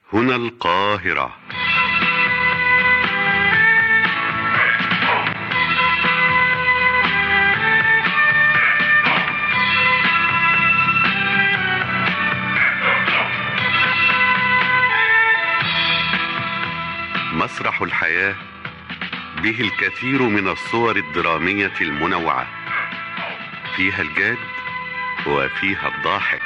هنا القاهرة مسرح الحياة به الكثير من الصور الدرامية المنوعة فيها الجاد وفيها الضاحك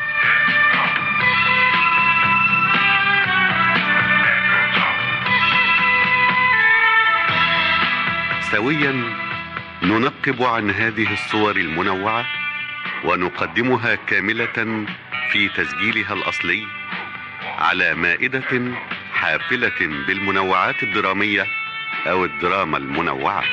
سويا ننقب عن هذه الصور المنوعة ونقدمها كاملة في تسجيلها الأصلي على مائدة حافلة بالمنوعات الدرامية أو الدراما المنوعة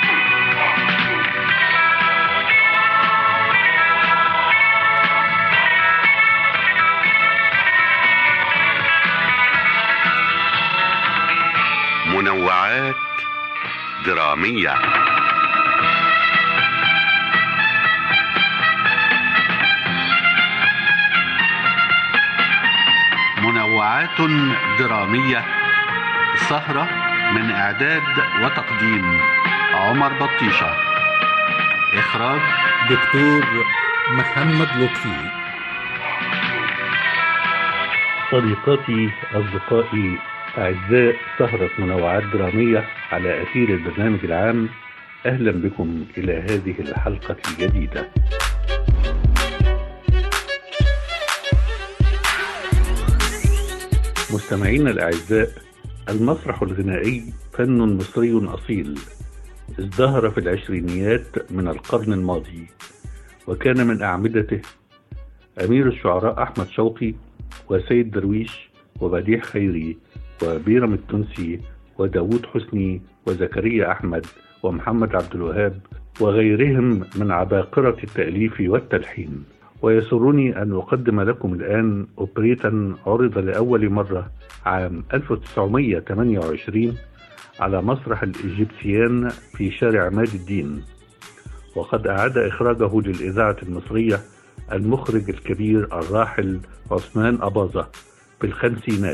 منوعات درامية منوعات درامية سهرة من إعداد وتقديم عمر بطيشة إخراج دكتور محمد لطفي صديقاتي أصدقائي أعزاء سهرة منوعات درامية على أثير البرنامج العام أهلا بكم إلى هذه الحلقة الجديدة مستمعينا الأعزاء المسرح الغنائي فن مصري أصيل ازدهر في العشرينيات من القرن الماضي وكان من أعمدته أمير الشعراء أحمد شوقي وسيد درويش وبديع خيري وبيرم التونسي وداوود حسني وزكريا أحمد ومحمد عبد الوهاب وغيرهم من عباقرة التأليف والتلحين ويسرني أن أقدم لكم الآن أوبريتا عرض لأول مرة عام 1928 على مسرح الإيجيبسيان في شارع عماد الدين وقد أعاد إخراجه للإذاعة المصرية المخرج الكبير الراحل عثمان أباظة في الخمسينات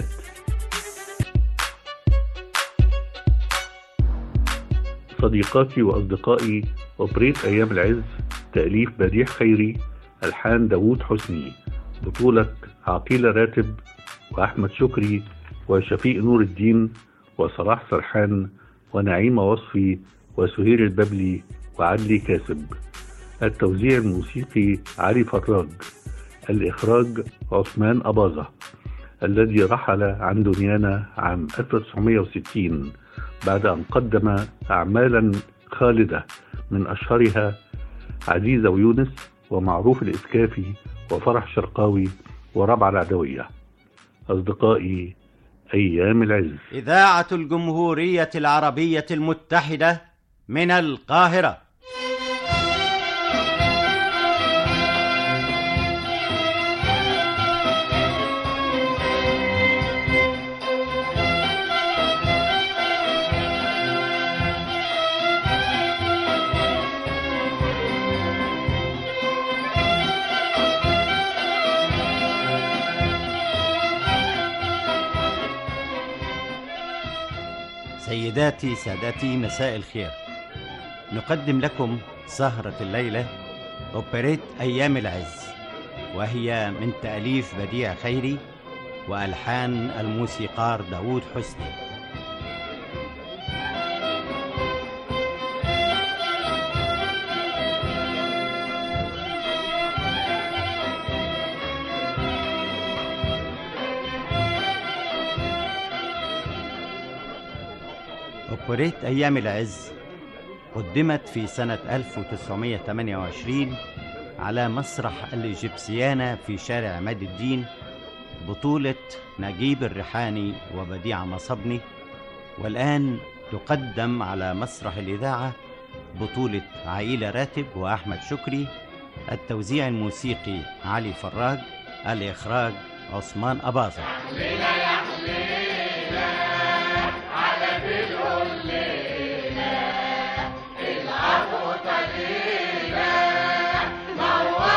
صديقاتي وأصدقائي أوبريت أيام العز تأليف بديع خيري ألحان داوود حسني بطولة عقيلة راتب وأحمد شكري وشفيق نور الدين وصلاح سرحان ونعيمة وصفي وسهير الببلي وعدلي كاسب التوزيع الموسيقي علي فراج الإخراج عثمان أباظة الذي رحل عن دنيانا عام 1960 بعد أن قدم أعمالا خالدة من أشهرها عزيزة ويونس ومعروف الإسكافي وفرح شرقاوي وربع العدوية أصدقائي أيام العز إذاعة الجمهورية العربية المتحدة من القاهرة سيداتي سادتي مساء الخير نقدم لكم سهرة الليلة أوبريت أيام العز وهي من تأليف بديع خيري وألحان الموسيقار داوود حسني أوبريت أيام العز قدمت في سنة 1928 على مسرح الإيجيبسيانا في شارع عماد الدين بطولة نجيب الريحاني وبديع مصبني والآن تقدم على مسرح الإذاعة بطولة عائلة راتب وأحمد شكري التوزيع الموسيقي علي فراج الإخراج عثمان أباظة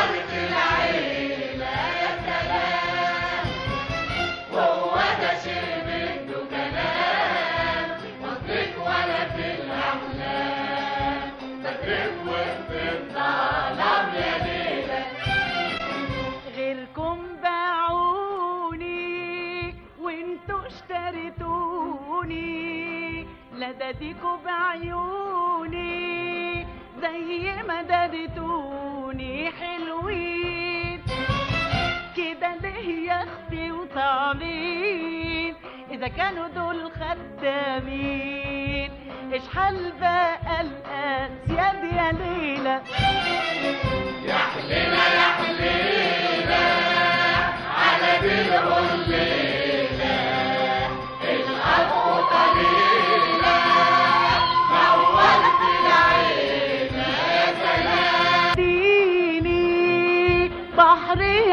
هو ده شيء اشتريتوني لداديكوا بعيوني زي ما دادتوني حلوين كده ليه يا اختي وطالين اذا كانوا دول خدامين ايش حال بقى الاسياد يا ليلى عديني بحري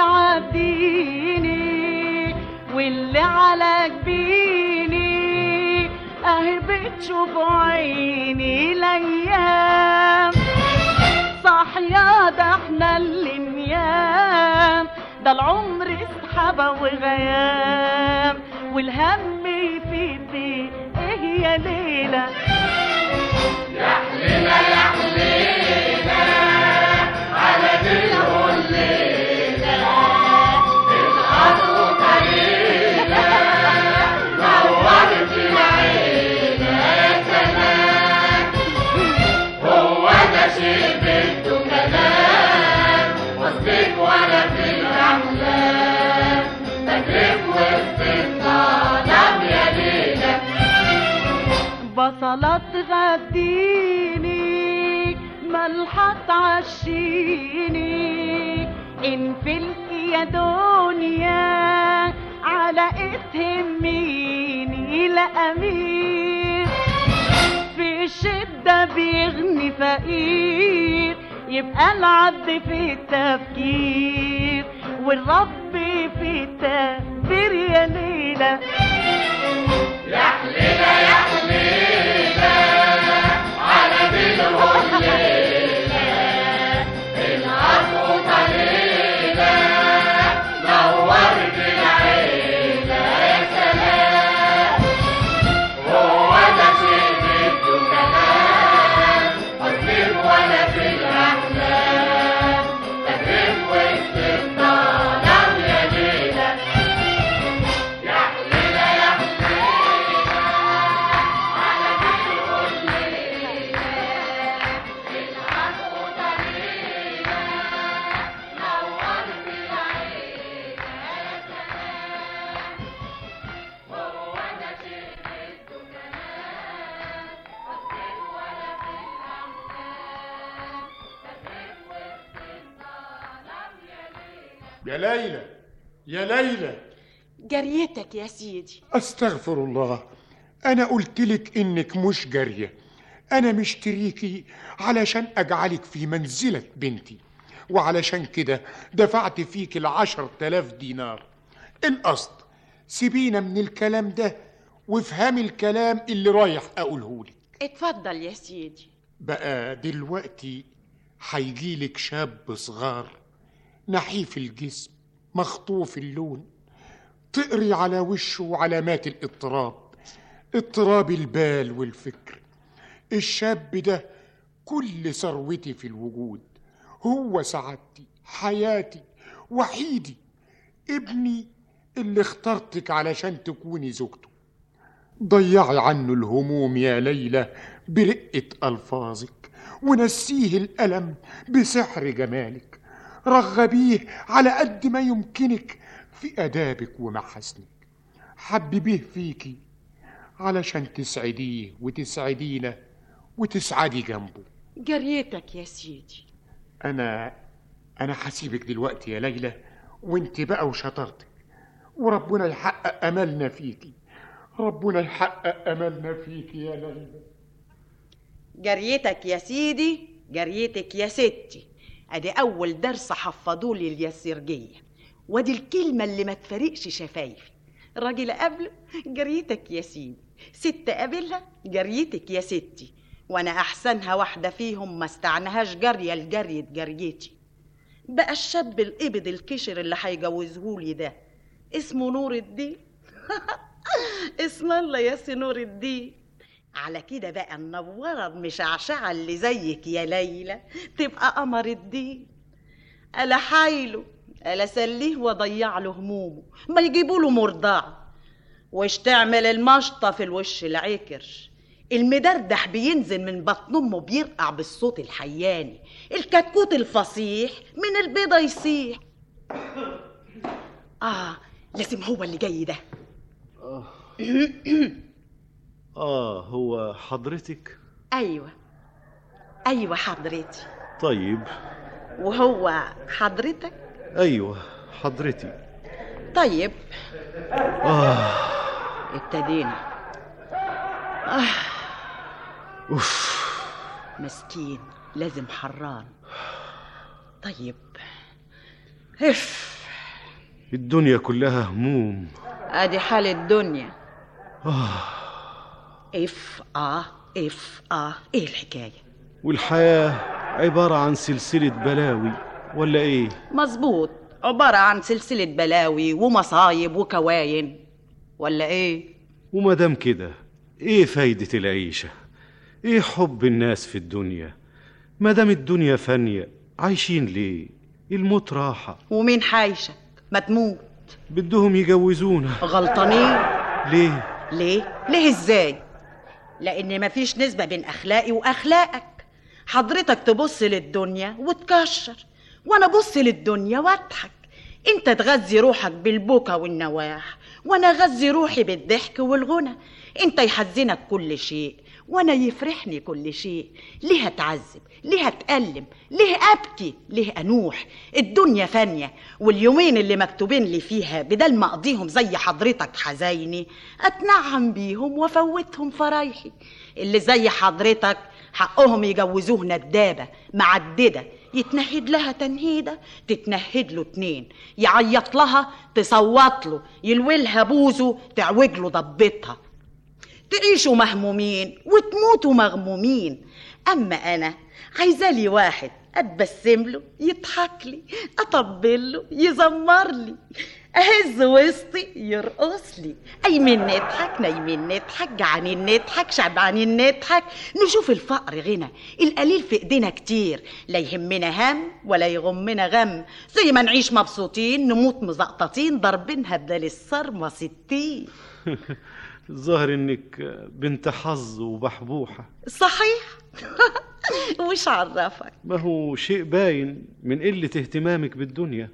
عديني واللي على جبيني اهي بتشوف عيني الايام صح يا ده احنا اللي نيام ده العمر سحابة وغيام والهم في دي ايه يا ليلة بصلات غديني ملحة تعشيني انفلت يا دنيا على اتهميني لأمير في الشدة بيغني فقير يبقى العبد في التفكير والرب في التدبير يا ليلى يا ليلى يا ليلى جريتك يا سيدي استغفر الله انا قلت لك انك مش جاريه انا مشتريكي علشان اجعلك في منزله بنتي وعلشان كده دفعت فيك العشر تلاف دينار القصد سيبينا من الكلام ده وافهمي الكلام اللي رايح اقوله لك اتفضل يا سيدي بقى دلوقتي هيجيلك شاب صغار نحيف الجسم مخطوف اللون تقري على وشه علامات الاضطراب اضطراب البال والفكر الشاب ده كل ثروتي في الوجود هو سعادتي حياتي وحيدي ابني اللي اخترتك علشان تكوني زوجته ضيعي عنه الهموم يا ليلى برقة ألفاظك ونسيه الألم بسحر جمالك رغبيه على قد ما يمكنك في أدابك ومحاسنك حببيه فيكي علشان تسعديه وتسعدينا وتسعدي جنبه جريتك يا سيدي أنا أنا هسيبك دلوقتي يا ليلى وانت بقى وشطارتك وربنا يحقق أملنا فيكي ربنا يحقق أملنا فيكي يا ليلى جريتك يا سيدي جريتك يا ستي ادي اول درس حفظولي اليسرجيه وادي الكلمه اللي ما تفارقش شفايفي راجل قبله جريتك يا سيدي ست قابلها جريتك يا ستي وانا احسنها واحده فيهم ما استعناهاش جاريه لجريه جريتي بقى الشاب القبض الكشر اللي هيجوزهولي ده اسمه نور الدين اسم الله يا سي نور الدين على كده بقى النوره المشعشعه اللي زيك يا ليلى تبقى قمر الدين الا حايله الا سليه واضيع له همومه ما يجيبوا له مرضعه وش تعمل المشطة في الوش العكر المدردح بينزل من بطن امه بيرقع بالصوت الحياني الكتكوت الفصيح من البيضة يصيح اه لازم هو اللي جاي ده آه هو حضرتك ايوه ايوه حضرتي طيب وهو حضرتك أيوة حضرتي طيب آه ابتدينا أوف مسكين لازم حران طيب اف الدنيا كلها هموم ادي حال الدنيا آه اف اه اف اه ايه الحكايه والحياة عبارة عن سلسلة بلاوي ولا إيه؟ مظبوط عباره عن سلسله بلاوي ومصايب وكواين ولا ايه وما دام كده إيه فايدة العيشة؟ إيه حب الناس في الدنيا؟ ما دام الدنيا فانية عايشين ليه؟ الموت راحة ومين حايشك ما تموت بدهم يجوزونا غلطانين ليه؟ ليه ليه ازاي لان مفيش نسبه بين اخلاقي واخلاقك حضرتك تبص للدنيا وتكشر وانا ابص للدنيا واضحك انت تغذي روحك بالبكا والنواح وانا اغذي روحي بالضحك والغنى انت يحزنك كل شيء وانا يفرحني كل شيء ليه اتعذب ليه اتألم ليه ابكي ليه انوح الدنيا فانية واليومين اللي مكتوبين لي فيها بدل ما اقضيهم زي حضرتك حزيني اتنعم بيهم وافوتهم فرايحي اللي زي حضرتك حقهم يجوزوه ندابة معددة يتنهد لها تنهيدة تتنهد له اتنين يعيط لها تصوت له يلولها بوزه تعوج له ضبتها تعيشوا مهمومين وتموتوا مغمومين اما انا عايزالي واحد اتبسم له يضحك لي اطبل له يزمر لي اهز وسطي يرقص لي ايمن نضحك نايمين نضحك جعانين نضحك شبعانين نضحك نشوف الفقر غنى القليل في ايدينا كتير لا يهمنا هم ولا يغمنا غم زي ما نعيش مبسوطين نموت مزقططين ضاربينها بدل الصرمة ستين الظاهر إنك بنت حظ وبحبوحة صحيح وش عرفك ما هو شيء باين من قلة اهتمامك بالدنيا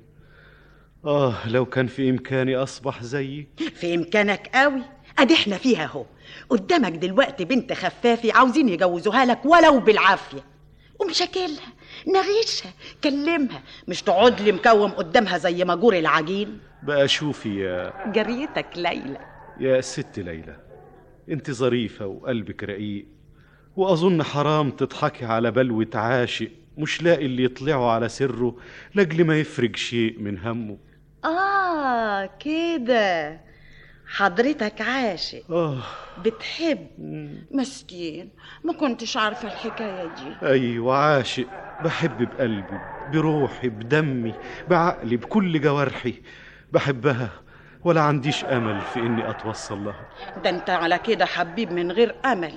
آه لو كان في إمكاني أصبح زيك في امكانك قوي ادي احنا فيها اهو قدامك دلوقتي بنت خفافي عاوزين يجوزوها لك ولو بالعافيه ومشاكلها نغيشها كلمها مش تقعد لي مكوم قدامها زي مجور العجين بقى شوفي يا جريتك ليلى يا ست ليلى انت ظريفة وقلبك رقيق وأظن حرام تضحكي على بلوة عاشق مش لاقي اللي يطلعوا على سره لأجل ما يفرج شيء من همه اه كده حضرتك عاشق آه بتحب مسكين ما كنتش عارفه الحكايه دي أيوة عاشق بحب بقلبي بروحي بدمي بعقلي بكل جوارحي بحبها ولا عنديش أمل في إني أتوصل لها ده انت على كده حبيب من غير امل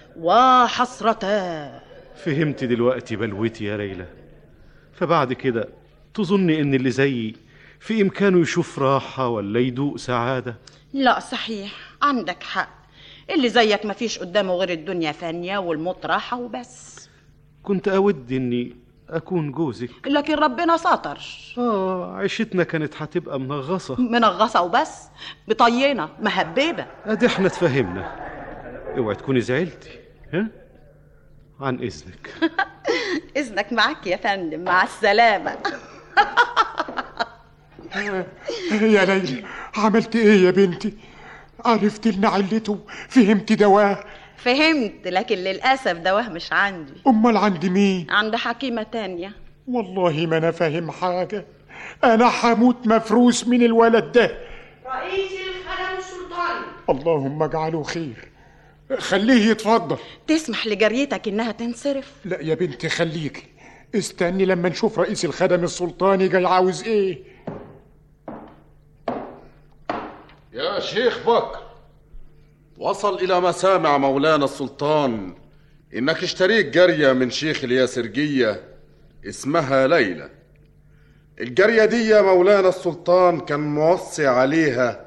وحسرتا فهمت دلوقتي بلوتي يا ليلى فبعد كده تظني ان اللي زيي في امكانه يشوف راحه ولا يدوق سعاده لا صحيح عندك حق اللي زيك مفيش قدامه غير الدنيا فانية والموت راحة وبس كنت اود اني اكون جوزك لكن ربنا ستر اه عيشتنا كانت هتبقى منغصه منغصة وبس بطينة مهببة ادي احنا اتفهمنا اوعي تكوني زعلتي ها عن اذنك إذنك معاك يا فندم مع السلامة يا ليلى عملت ايه يا بنتي عرفت لنا علته فهمت دواه فهمت لكن للأسف دواه مش عندي امال عند مين عند حكيمة تانية والله ما انا فاهم حاجه انا حموت مفروس من الولد ده رئيس الخدم السلطاني اللهم اجعله خير خليه يتفضل تسمح لجريتك إنها تنصرف لا يا بنتي خليكي استني لما نشوف رئيس الخدم السلطاني جاي عاوز ايه يا شيخ بكر وصل إلى مسامع مولانا السلطان إنك اشتريت جارية من شيخ الياسرجية اسمها ليلى الجارية دي يا مولانا السلطان كان موصي عليها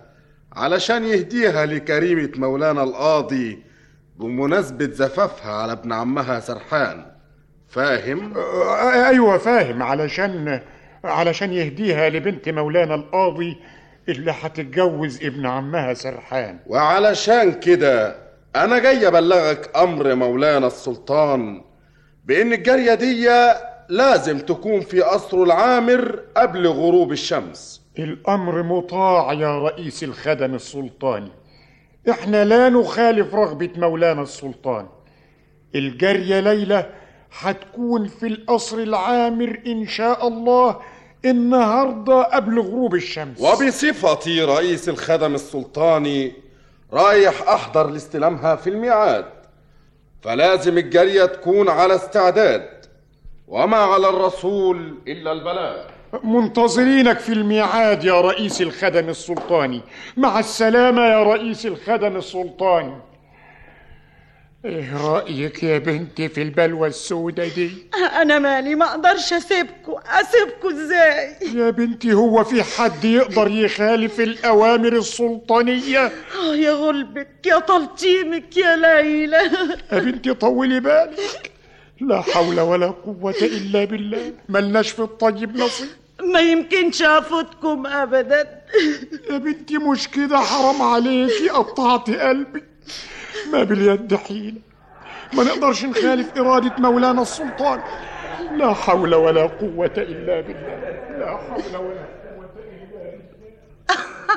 علشان يهديها لكريمة مولانا القاضي بمناسبة زفافها على ابن عمها سرحان فاهم؟ آه، ايوه فاهم علشان علشان يهديها لبنت مولانا القاضي اللي هتتجوز ابن عمها سرحان وعلشان كده أنا جاي أبلغك أمر مولانا السلطان بإن الجارية دي لازم تكون في قصره العامر قبل غروب الشمس الامر مطاع يا رئيس الخدم السلطاني احنا لا نخالف رغبة مولانا السلطان الجارية ليلى هتكون في القصر العامر ان شاء الله النهارده قبل غروب الشمس وبصفتي رئيس الخدم السلطاني رايح أحضر لاستلامها في الميعاد فلازم الجارية تكون على استعداد وما على الرسول إلا البلاغ منتظرينك في الميعاد يا رئيس الخدم السلطاني مع السلامة يا رئيس الخدم السلطاني ايه رأيك يا بنتي في البلوى السوداء دي انا مالي ما اقدرش اسيبكم اسيبكم ازاي يا بنتي هو في حد يقدر يخالف الأوامر السلطانية اه يا غلبك يا تلطيمك يا ليلى يا بنتي طولي بالك لا حول ولا قوة إلا بالله ملناش في الطيب نصيب ما يمكنش افوتكم ابدا يا بنتي مش كده حرام عليكي قطعتي قلبي ما باليد حيلة ما نقدرش نخالف إرادة مولانا السلطان لا حول ولا قوة إلا بالله لا حول ولا قوة إلا بالله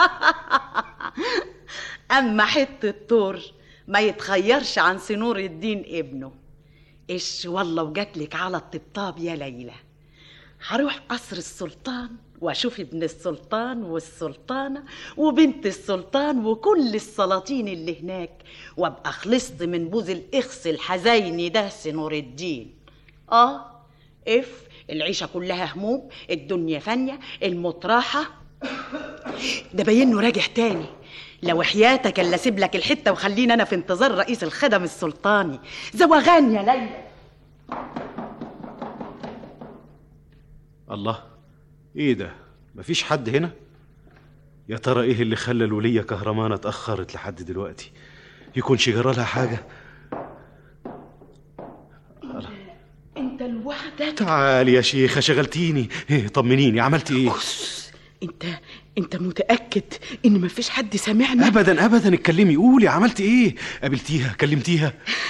اما حته طور ما يتخيرش عن سنور الدين ابنه ايش والله وجاتلك على الطبطاب يا ليلى هروح قصر السلطان واشوف ابن السلطان والسلطانه وبنت السلطان وكل السلاطين اللي هناك وابقى خلصت من بوز الاخس الحزيني ده سنور الدين اه اف العيشه كلها هموم الدنيا فانيه المطرحه ده باينه راجع تاني لو حياتك الا اسيب لك الحته وخليني انا في انتظار رئيس الخدم السلطاني زوغان يا ليلى الله ايه ده مفيش حد هنا يا ترى ايه اللي خلى الولية كهرمانة اتأخرت لحد دلوقتي يكونش جرى لها حاجة انت لوحدك تعالي يا شيخة شغلتيني إيه طمنيني عملت ايه انت انت متاكد ان مفيش حد سامعنا ابدا ابدا اتكلمي قولي عملت ايه قابلتيها كلمتيها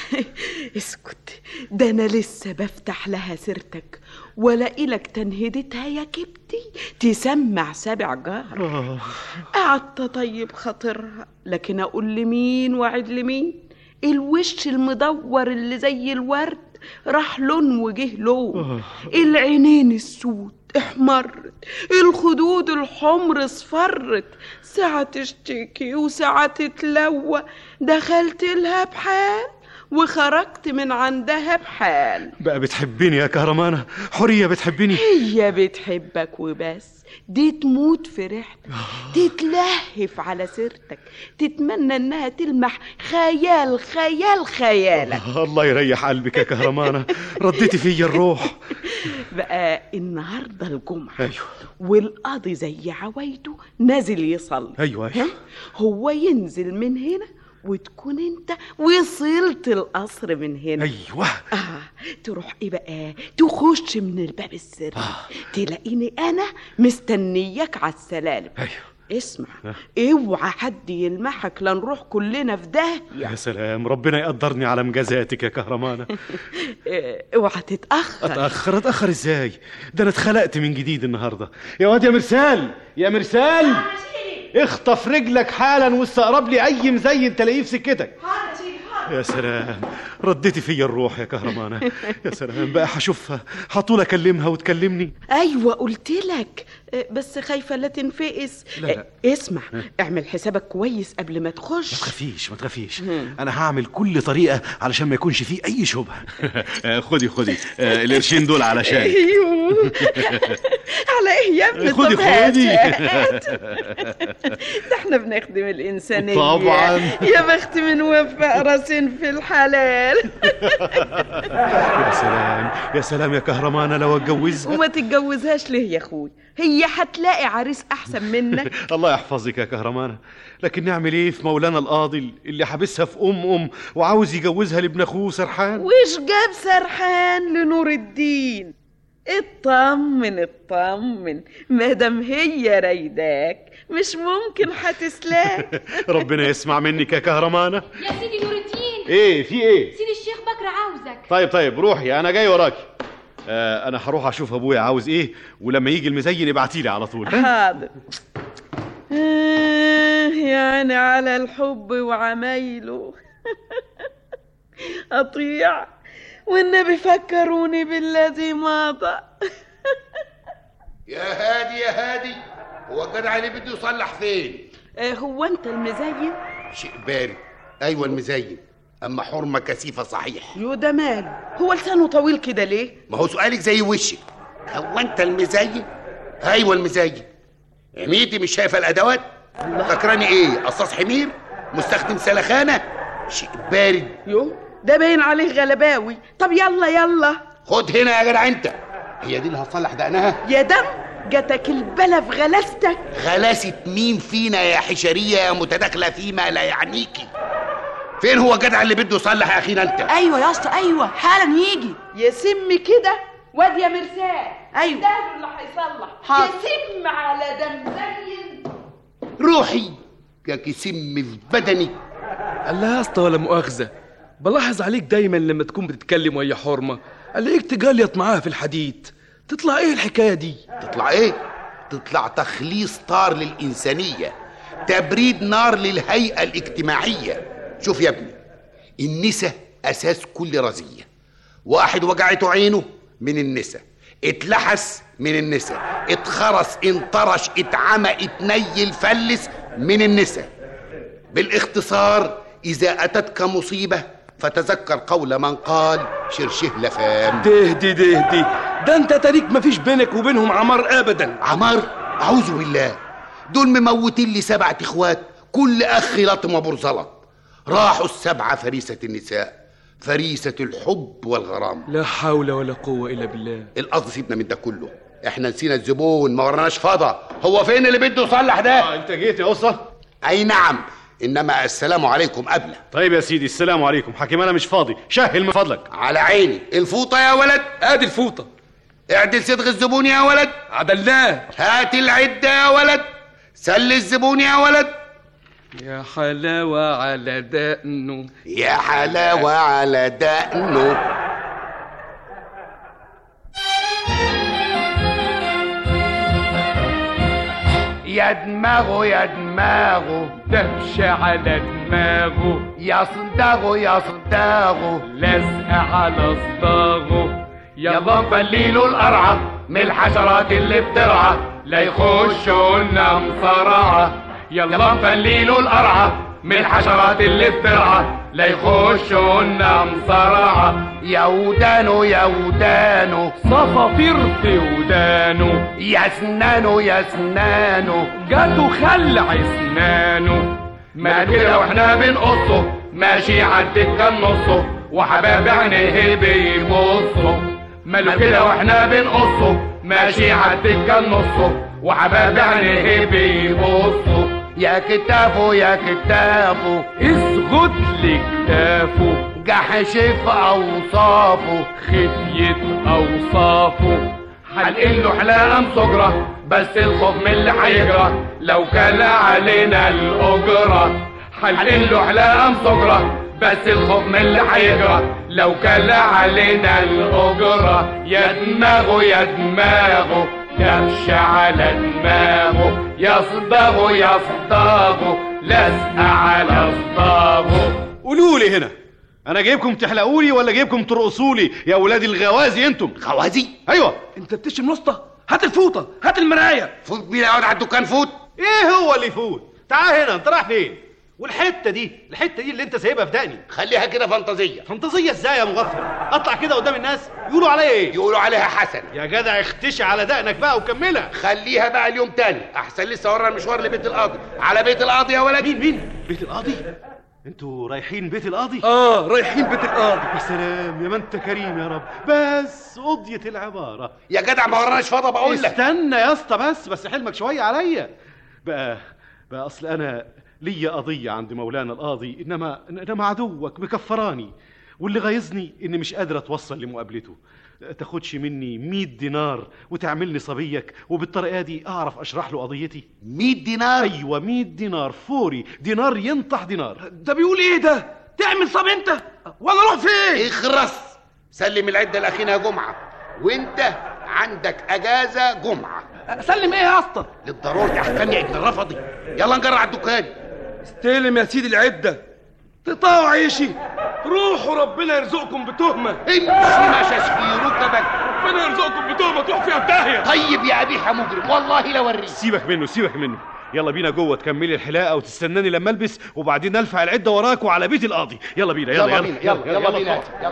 اسكت ده انا لسه بفتح لها سيرتك ولاقي لك تنهدتها يا كبتي تسمع سابع جار آه. قعدت اطيب خاطرها لكن اقول لمين وعد لمين الوش المدور اللي زي الورد راح لون وجه لون العينين السود احمرت الخدود الحمر اصفرت ساعة تشتكي وساعة تتلوى دخلت لها بحال وخرجت من عندها بحال بقى بتحبيني يا كهرمانة حورية بتحبيني هي بتحبك وبس دي تموت في ريحتك تتلهف على سيرتك تتمنى انها تلمح خيال خيال خيالك الله يريح قلبك يا كهرمانة رديتي فيا الروح بقى النهارده الجمعة ايوه والقاضي زي عوايده نازل يصلي ايوه ها؟ ايوه هو ينزل من هنا وتكون انت وصلت القصر من هنا ايوه آه تروح ايه بقى تخش من الباب السري تلاقيني انا مستنياك على السلالم ايوه اسمع اوعى حد يلمحك لنروح كلنا في داهية يا سلام ربنا يقدرني على مجازاتك يا كهرمانة اه، اوعى تتأخر اتأخر اتأخر ازاي ده انا اتخلقت من جديد النهاردة يا واد يا مرسال يا مرسال اخطف رجلك حالا واستقرب لي اي مزين تلاقيه في سكتك يا سلام رديتي فيا الروح يا كهرمانة يا سلام بقى هشوفها هطول اكلمها وتكلمني ايوه قلت لك اه، بس خايفه لا تنفقس لا، لا. اه، اسمع اعمل حسابك كويس قبل ما ما تخش تخافيش ما تخافيش انا هعمل كل طريقه علشان ما يكونش فيه اي شبهه خدي خدي آه، القرشين دول علشان ايوه على ايه يا ابني خدي طب هات، خدي هات. ده احنا بنخدم الانسانيه طبعاً. يا بخت من وفق راسين في الحلال يا سلام يا سلام يا كهرمانة لو اتجوزها وما تتجوزهاش ليه يا اخوي هي هي هتلاقي عريس احسن منك الله يحفظك يا كهرمانة لكن نعمل ايه في مولانا القاضي اللي حابسها في ام ام وعاوز يجوزها لابن اخوه سرحان وش جاب سرحان لنور الدين اطمن اطمن مادام هي رايداك مش ممكن هتسلاك ربنا يسمع منك يا كهرمانة يا سيدي نور الدين ايه في ايه سيدي الشيخ بكر عاوزك طيب طيب روحي انا جاي وراكي آه انا هروح اشوف ابويا عاوز ايه ولما يجي المزين ابعتيلي على طول ها؟ حاضر آه، يعني على الحب وعمايله أطيع والنبي فكروني بالذي مضى يا هادي يا هادي هو الجدع اللي بده يصلح فين آه، هو أنت المزين؟ شيء بارد ايوه المزين اما حرمه كثيفه صحيح يو ده ماله هو لسانه طويل كده ليه؟ ما هو سؤالك زي وشك هو انت المزين ايوه المزين عميتي مش شايفه الادوات فاكراني ايه قصاص حمير مستخدم سلخانه شيء بارد يو ده باين عليه غلباوي طب يلا يلا خد هنا يا جدع انت هي دي اللي هتصلح دقنها يا دم جاتك البلا في غلاستك غلاسة مين فينا يا حشرية يا متداخلة فيما لا يعنيكي فين هو الجدع اللي بده يصلح يا اخينا انت ايوه يا اسطى ايوه حالا يجي يا سم كده واد يا مرسال ايوه ده اللي هيصلح حاضر. يا سم على دم زين روحي ياكي سم في بدني الله يا اسطى ولا مؤاخذة بلاحظ عليك دايما لما تكون بتتكلم ويا حرمة الاقيك تجليط معاها في الحديد تطلع ايه الحكاية دي تطلع ايه تطلع تخليص طار للإنسانية تبريد نار للهيئة الاجتماعية شوف يا ابني النساء أساس كل رزية واحد وجعته عينه من النساء اتلحس من النساء اتخرس انطرش اتعمى اتنيل فلس من النساء بالاختصار إذا أتتك مصيبة فتذكر قول من قال شرشه لفام دهدي دهدي ده انت تاريك مفيش بينك وبينهم عمار ابدا عمار أعوذ بالله دول مموتين لي سبعة إخوات كل أخ لطم وبرزلط راحوا السبعة فريسة النساء فريسة الحب والغرام لا حول ولا قوة الا بالله القصد سيبنا من ده كله احنا نسينا الزبون ما وراناش فضا هو فين اللي بده يصلح ده انت جيت يا قصة اي نعم انما السلام عليكم قبله طيب يا سيدي السلام عليكم حكيم انا مش فاضي شهل من فضلك على عيني الفوطة يا ولد ادي الفوطة اعدل صدغ الزبون يا ولد عدلناه هات العدة يا ولد سل الزبون يا ولد يا حلاوة على دقنه يا حلاوة على دقنه يا دماغه يا دماغه دبش على دماغه يصدغه يصدغه لزق على صداغه يلا نفليله القرعة من الحشرات اللي بترعى لا يخشوا لنا مصارعة يلا نفليله القرعة من الحشرات اللي بترعى لا يخشوا لنا مصارعة يا ودانه يا ودانه صفافير في ودانه يا سنانه يا سنانه جاته خلع اسنانه ما كده واحنا بنقصه ماشي عالدكة نصه وحباب عينيه بيبصوا ماله كده واحنا بنقصه ماشي عالدكة نصه وحباب عينيه بيبصوا يا كتافه يا كتافه اسغد لكتافه جحشف اوصافه خفية اوصافه حلقين له حلاقة صجرة بس الخوف من اللي هيجرى لو كان علينا الأجرة حلقين له حلاقة صجرة بس الخوف من اللي هيجرى لو كان علينا الأجرة يا دماغه يا دماغه كبش على دماغه يصدغه يصدغه لزق على صداغه قولوا لي هنا انا جايبكم تحلقوا لي ولا جايبكم ترقصوا لي يا ولاد الغوازي انتم غوازي ايوه انت بتشتم نصطة هات الفوطة هات المراية فوت بينا اقعد على الدكان فوت ايه هو اللي يفوت تعال هنا انت رايح فين والحته دي الحته دي اللي انت سايبها في دقني خليها كده فانتازية فانتازيه ازاي يا مغفل اطلع كده قدام الناس يقولوا عليا ايه يقولوا عليها حسن يا جدع اختشي على دقنك بقى وكملها خليها بقى اليوم تاني احسن لسه ورا المشوار لبيت القاضي على بيت القاضي يا ولد مين مين بيت القاضي انتوا رايحين بيت القاضي اه رايحين بيت القاضي يا سلام يا ما انت كريم يا رب بس قضيت العباره يا جدع ما وراناش فضا بقول لك استنى يا اسطى بس بس حلمك شويه عليا بقى بقى اصل انا ليا قضيه عند مولانا القاضي انما انما عدوك مكفراني واللي غايظني اني مش قادر اتوصل لمقابلته تاخدش مني 100 دينار وتعملني صبيك وبالطريقه دي اعرف اشرح له قضيتي 100 دينار ايوه 100 دينار فوري دينار ينطح دينار ده بيقول ايه ده تعمل صب انت وانا اروح فين اخرس سلم العده لاخينا جمعه وانت عندك اجازه جمعه سلم ايه يا اسطى للضروري احكمني ابن الرفضي يلا نجرع الدكان استلم يا سيدي العده تقطعوا عيشي روحوا ربنا يرزقكم بتهمه امشي ما في ركبك ربنا يرزقكم بتهمه تروح فيها في داهيه طيب يا ابيح يا مجرم والله لوريك سيبك منه سيبك منه يلا بينا جوه تكملي الحلاقه وتستناني لما البس وبعدين الفع العده وراك وعلى بيت القاضي يلا بينا يلا يلا بينا يلا يلا بينا يلا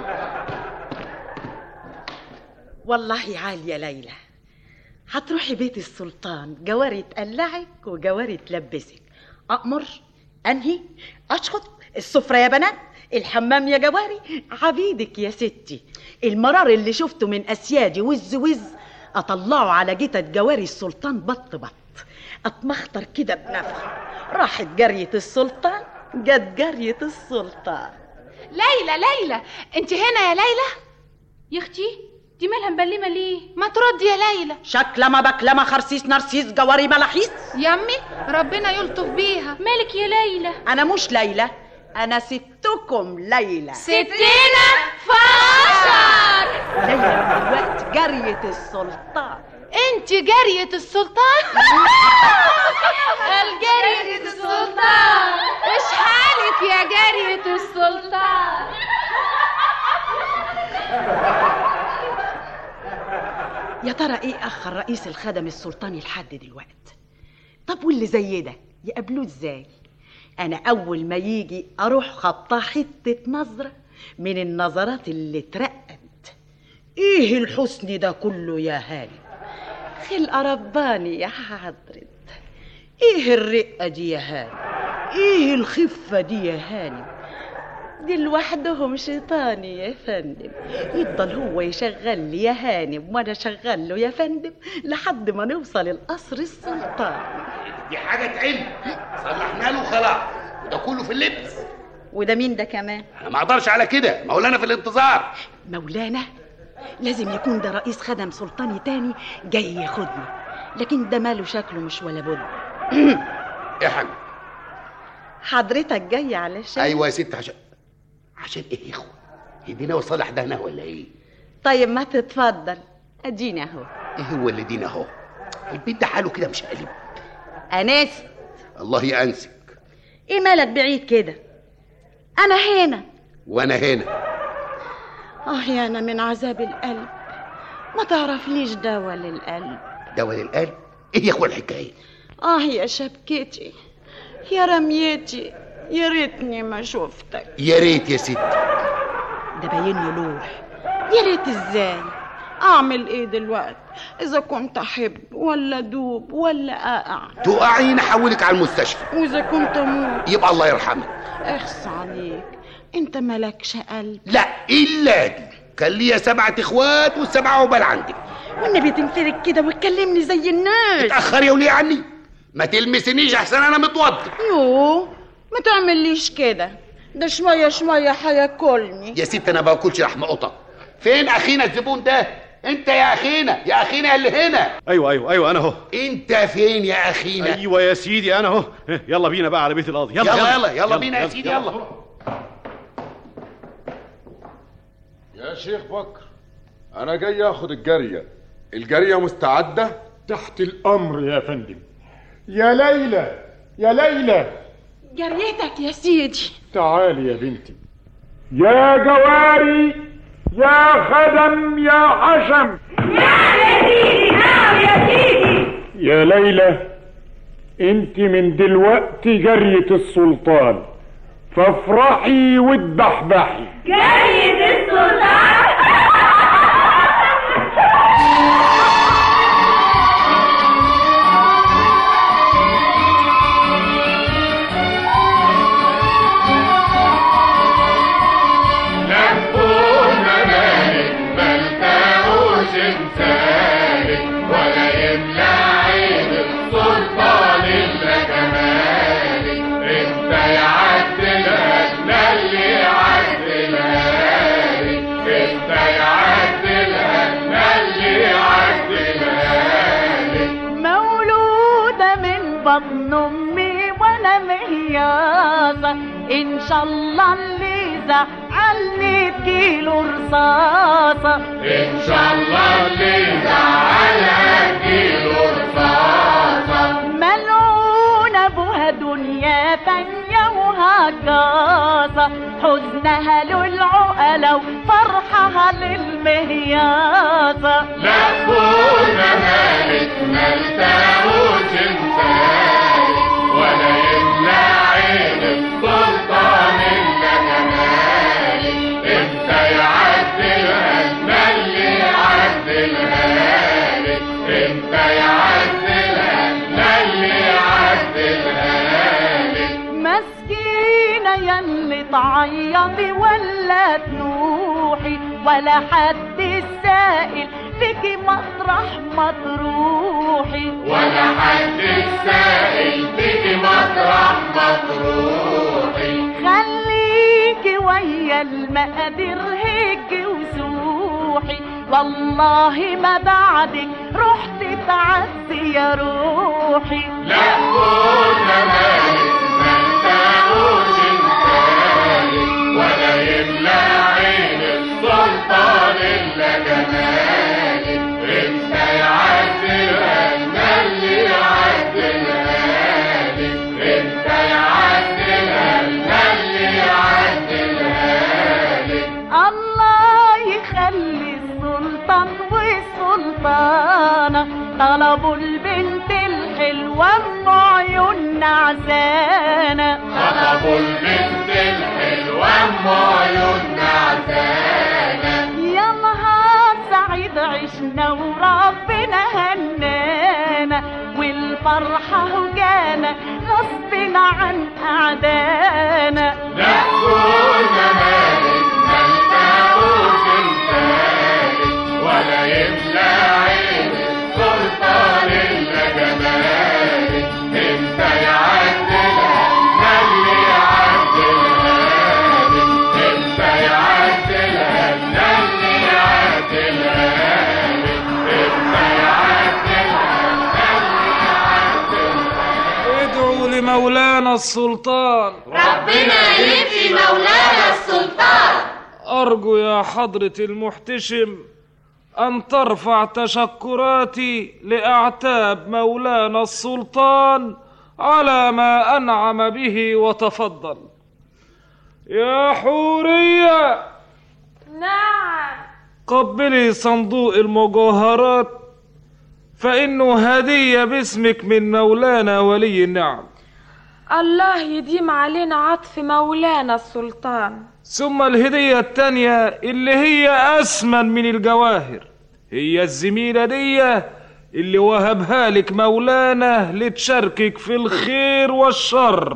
والله عالية ليلى هتروحي بيت السلطان جواري تقلعك وجواري تلبسك أأمر أنهي أشخط السفرة يا بنات الحمام يا جواري عبيدك يا ستي المرار اللي شفته من أسيادي وز وز أطلعه على جتة جواري السلطان بط بط أتمخطر كده بنفخ راحت جرية السلطان جت جرية السلطان ليلى ليلى انت هنا يا ليلى يا اختي دي مالها مبلمه ليه ما تردي يا ليلى شكلة ما بكلمة خرسيس نرسيس جواري ملاحيس يمي ربنا يلطف بيها مالك يا ليلى أنا مش ليلى أنا ستكم ليلى ستنا فاشر ليلى دلوقتي جرية السلطان انت جارية السلطان الجارية السلطان ايش حالك يا جارية السلطان يا ترى ايه اخر رئيس الخدم السلطاني لحد دلوقتي طب واللي زي ده يقابلوه ازاي انا اول ما يجي اروح خبطاه حته نظره من النظرات اللي اترقت ايه الحسن ده كله يا هاني خلقه رباني يا حضرت ايه الرقه دي يا هاني ايه الخفه دي يا هاني دي لوحدهم شيطاني يا فندم يفضل هو يشغل لي يا هانم وانا اشغل له يا فندم لحد ما نوصل القصر السلطاني دي حاجه تعلم صلحنا له خلاص وده كله في اللبس وده مين ده كمان انا ما اقدرش على كده مولانا في الانتظار مولانا لازم يكون ده رئيس خدم سلطاني تاني جاي ياخدني لكن ده ماله شكله مش ولا بد يا حاج حضرتك جاي علشان ايوه يا ست عشان عشان ايه يا اخوه يدينا وصالح ده هنا ولا ايه طيب ما تتفضل اديني اهو ايه هو اللي دينا اهو البيت ده حاله كده مش قلب انست الله يأنسك ايه مالك بعيد كده انا هنا وانا هنا اه يا انا من عذاب القلب ما تعرفليش دواء للقلب دواء للقلب ايه يا اخوه الحكايه اه يا شبكتي يا رميتي يا ريتني ما شفتك يا ريت يا ست ده باين له لوح يا ريت ازاي اعمل ايه دلوقتي اذا كنت احب ولا دوب ولا اقع تقعي نحولك على المستشفى واذا كنت اموت يبقى الله يرحمك اخص عليك انت مالكش قلب لا الا دي كان ليا سبعة اخوات والسبعة عقبال عندك والنبي تمتلك كده وتكلمني زي الناس اتأخر يا وليه عني ما تلمسنيش احسن انا متوضي يوه ما تعمليش كده ده شوية شوية هياكلني يا ست انا باكلش لحم قطط فين اخينا الزبون ده انت يا اخينا يا اخينا اللي هنا ايوه ايوه ايوه انا اهو انت فين يا اخينا ايوه يا سيدي انا اهو يلا بينا بقى على بيت القاضي يلا يلا يلا يلا, يلا بينا يا سيدي يلا, يلا. يا شيخ بكر انا جاي اخد الجاريه الجاريه مستعده تحت الامر يا فندم يا ليلى يا ليلى جريتك يا سيدي تعالي يا بنتي يا جواري يا خدم يا حشم نعم يا سيدي نعم يا سيدي يا ليلى انت من دلوقتي جرية السلطان فافرحي واتبحبحي جرية السلطان رصاصة إن شاء الله اللي زعلني تجيله رصاصة إن شاء الله اللي زعلها تجيله رصاصة ملعون أبوها دنيا فانية وهجاصة حزنها للعقلة وفرحها للمهياصة لفونا مالك ملتقوش انسان ولا يملى عين السلطان الا جمالك امتى يعدلها اللي يعدلها لك امتى يعدلها اللي يعدلها لك مسكينة يلي تعيطي ولا تنوحي ولا حد السائل فيكي مطرح ما تروحي ولا حد السائل تيجي مطرح ما تروحي خليكي ويا المقادير هيك وسوحي والله ما بعدك رحت تعزي يا روحي لا كنا مالك ما انتهوش انسانك ولا يملى عين السلطان الا جمالك امتى يعدلها لنا اللي يعدلها لك امتى يعدلها لنا اللي يعدلها لك الله يخلي السلطان والسلطانة طلبوا البنت الحلوة ام عيون نعسانة طلبوا البنت الحلوة ام عيون نعسانة يا نهار سعيد عشنا وربنا هنانا والفرحة وجانا غصب عن أعدانا لا كنا مالك ما انتهوش انسانك ولا يملى عين السلطان الا جمالك امتى يعدلها ما اللي يعدلها لك امتى يعدلها ما اللي يعدلها لك امتى يعدلها ما اللي يعدلها ادعوا لمولانا السلطان ربنا يبقي مولانا السلطان أرجو يا حضرة المحتشم أن ترفع تشكراتي لأعتاب مولانا السلطان على ما أنعم به وتفضل يا حورية نعم قبلي صندوق المجوهرات فإنه هدية باسمك من مولانا ولي النعم الله يديم علينا عطف مولانا السلطان ثم الهدية التانية اللي هي أثمن من الجواهر هي الزميلة دي اللي وهبها لك مولانا لتشاركك في الخير والشر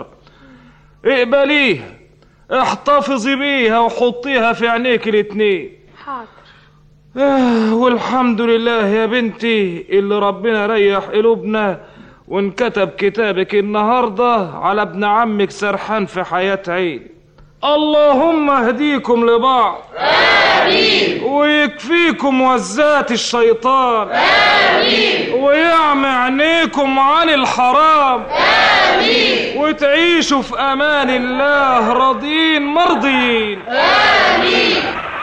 اقبليها احتفظي بيها وحطيها في عينيك الاتنين حاضر آه والحمد لله يا بنتي اللي ربنا ريح قلوبنا وانكتب كتابك النهارده على ابن عمك سرحان في حياة عين اللهم اهديكم لبعض آمين ويكفيكم وزات الشيطان آمين ويعمي عينيكم عن الحرام آمين وتعيشوا في امان الله راضين مرضيين آمين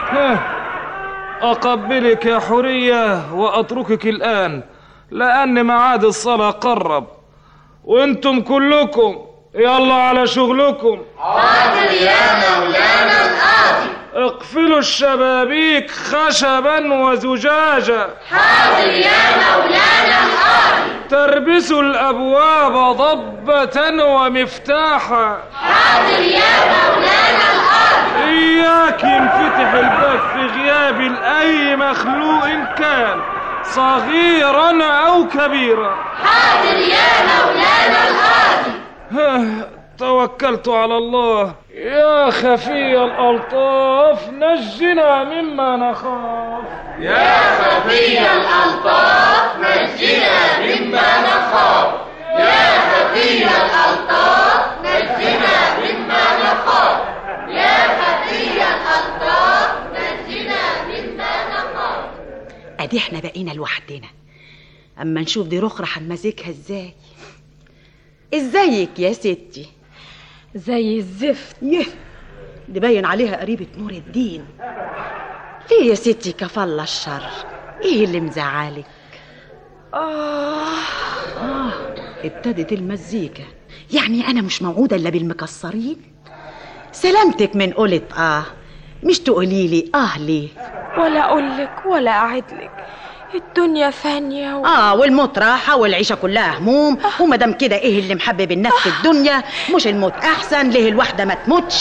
أقبلك يا حورية وأتركك الآن لأن ميعاد الصلاة قرب وأنتم كلكم يلا على شغلكم حاضر يا مولانا القاضي اقفلوا الشبابيك خشبا وزجاجا حاضر يا مولانا القاضي تربسوا الأبواب ضبة ومفتاحا حاضر يا مولانا القاضي إياك ينفتح الباب في غياب أي مخلوق كان صغيرا أو كبيرا حاضر يا مولانا القاضي توكلت على الله يا خفي الألطاف نجنا مما نخاف يا خفي الألطاف نجنا مما نخاف يا خفي الألطاف نجنا مما نخاف يا خفي الألطاف نجنا مما نخاف ادي احنا بقينا لوحدنا اما نشوف دي رخرة هنمزجها ازاي ازيك يا ستي زي الزفت يه دي باين عليها قريبة نور الدين ليه يا ستي كفالة الشر ايه اللي مزعلك آه آه ابتدت المزيكا يعني أنا مش موعودة إلا بالمكسرين سلامتك من قولة آه مش تقولي لي آه ليه ولا أقولك ولا أعدلك الدنيا فانية و... آه والموت راحة والعيشة كلها هموم ومادام كده إيه اللي محبب الناس في الدنيا مش الموت أحسن ليه الواحدة ما تموتش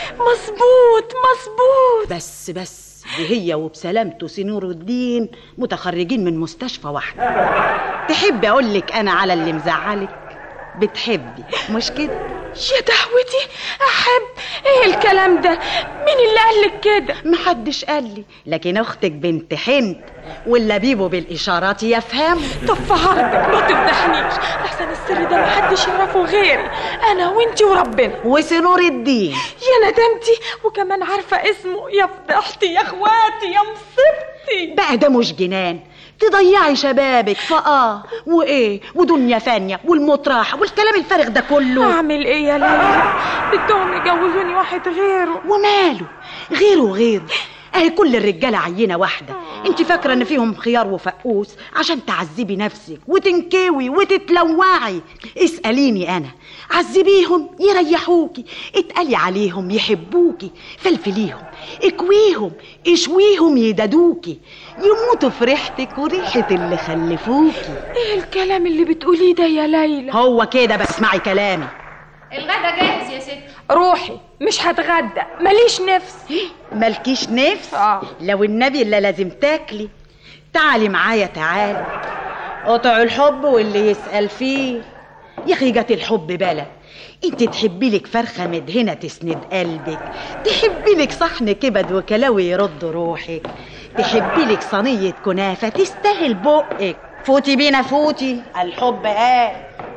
مظبوط مظبوط بس بس دي هي وبسلامته سنور الدين متخرجين من مستشفى واحدة تحبي أقول لك أنا على اللي مزعلك بتحبي مش كده يا دهوتي أحب إيه الكلام ده مين اللي قالك كده محدش قال لي لكن أختك بنت هند واللبيبو بالإشارات يفهم طب في عرضك ما تفضحنيش أحسن السر ده محدش يعرفه غيري أنا وإنتي وربنا وسنور الدين يا ندمتي وكمان عارفة اسمه يا فضحتي يا اخواتي يا مصيبتي بقى ده مش جنان تضيعي شبابك فآه وإيه ودنيا فانية والمطرح والكلام الفارغ ده كله أعمل إيه يا ليلى بدهم يجوزوني واحد غيره وماله غيره غيره اهي كل الرجاله عينه واحده انت فاكره ان فيهم خيار وفقوس عشان تعذبي نفسك وتنكوي وتتلوعي اساليني انا عذبيهم يريحوكي اتقلي عليهم يحبوكي فلفليهم اكويهم اشويهم يدادوكي يموتوا في ريحتك وريحه اللي خلفوكي إيه الكلام اللي بتقوليه ده يا ليلى هو كده بسمعي كلامي الغدا جاهز يا ست روحي مش هتغدى ماليش نفس مالكيش نفس آه. لو النبي الا لازم تاكلي تعالي معايا تعالي قطع الحب واللي يسأل فيه يا اخي جات الحب بلا انت تحبي لك فرخه مدهنه تسند قلبك تحبي لك صحن كبد وكلاوي يرد روحك تحبي لك صينيه كنافه تستاهل بقك فوتي بينا فوتي الحب قال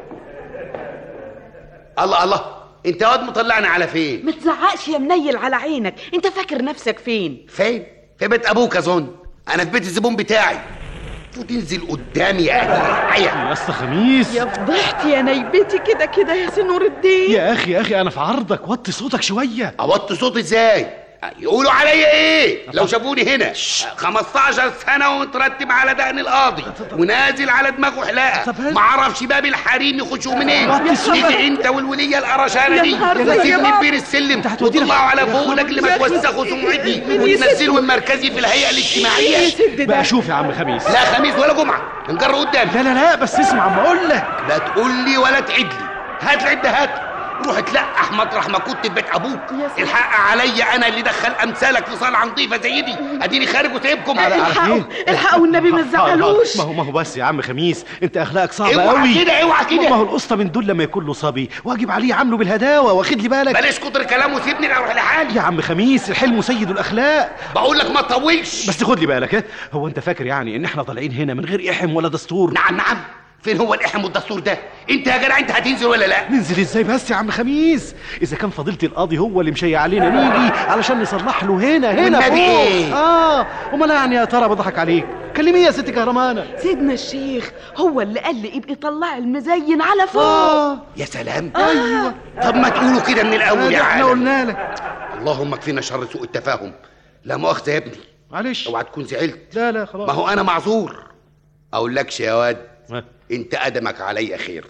الله الله انت يا واد مطلعني على فين ما تزعقش يا منيل على عينك انت فاكر نفسك فين فين في بيت ابوك اظن انا في بيت الزبون بتاعي وتنزل قدامي يا اخي يا اسطى خميس يا فضحتي يا نيبتي كده كده يا سنور الدين يا اخي يا اخي انا في عرضك وطي صوتك شويه اوطي صوتي ازاي يقولوا عليا ايه لو شافوني هنا 15 سنه ومترتب على دقن القاضي ونازل على دماغه حلاقه ما اعرفش باب الحريم يخشوا منين تيجي انت والوليه القرشانه دي تسيبني بين السلم وتطلعوا على فوق لاجل ما توسخوا سمعتي وتنزلوا المركزي في الهيئه الاجتماعيه بقى شوف يا عم خميس لا خميس ولا جمعه نجر قدامي لا لا لا بس اسمع ما اقول لك لا تقول لي ولا تعيد لي هات العده هات روح تلقح مطرح ما كنت في بيت ابوك الحق عليا انا اللي دخل امثالك في صاله نظيفه زي دي اديني خارج وسايبكم الحقوا الحقوا والنبي ما تزعلوش ما هو ما هو بس يا عم خميس انت اخلاقك صعبه اوعى قوي كده، اوعى كده. ما هو القسطى من دول لما يكون له صبي واجب عليه عامله بالهداوه واخد لي بالك بلاش كتر كلام وسيبني اروح لحالي يا عم خميس الحلم سيد الاخلاق بقول لك ما تطولش بس خد لي بالك ها هو انت فاكر يعني ان احنا طالعين هنا من غير احم ولا دستور نعم نعم فين هو الاحم والدستور ده انت يا جدع انت هتنزل ولا لا ننزل ازاي بس يا عم خميس اذا كان فضيله القاضي هو اللي مشيع علينا نيجي علشان نصلح له هنا هنا والنبي فوق إيه؟ اه امال يعني يا ترى بضحك عليك كلميه يا ست كهرمانه سيدنا الشيخ هو اللي قال لي ابقي طلعي المزين على فوق آه. يا سلام ايوه طب ما تقولوا كده من الاول يا احنا عالم قلنا لك اللهم اكفينا شر سوء التفاهم لا مؤاخذه يا ابني معلش اوعى تكون زعلت لا لا خلاص ما هو انا معذور اقول لكش يا واد ها. انت ادمك عليا خير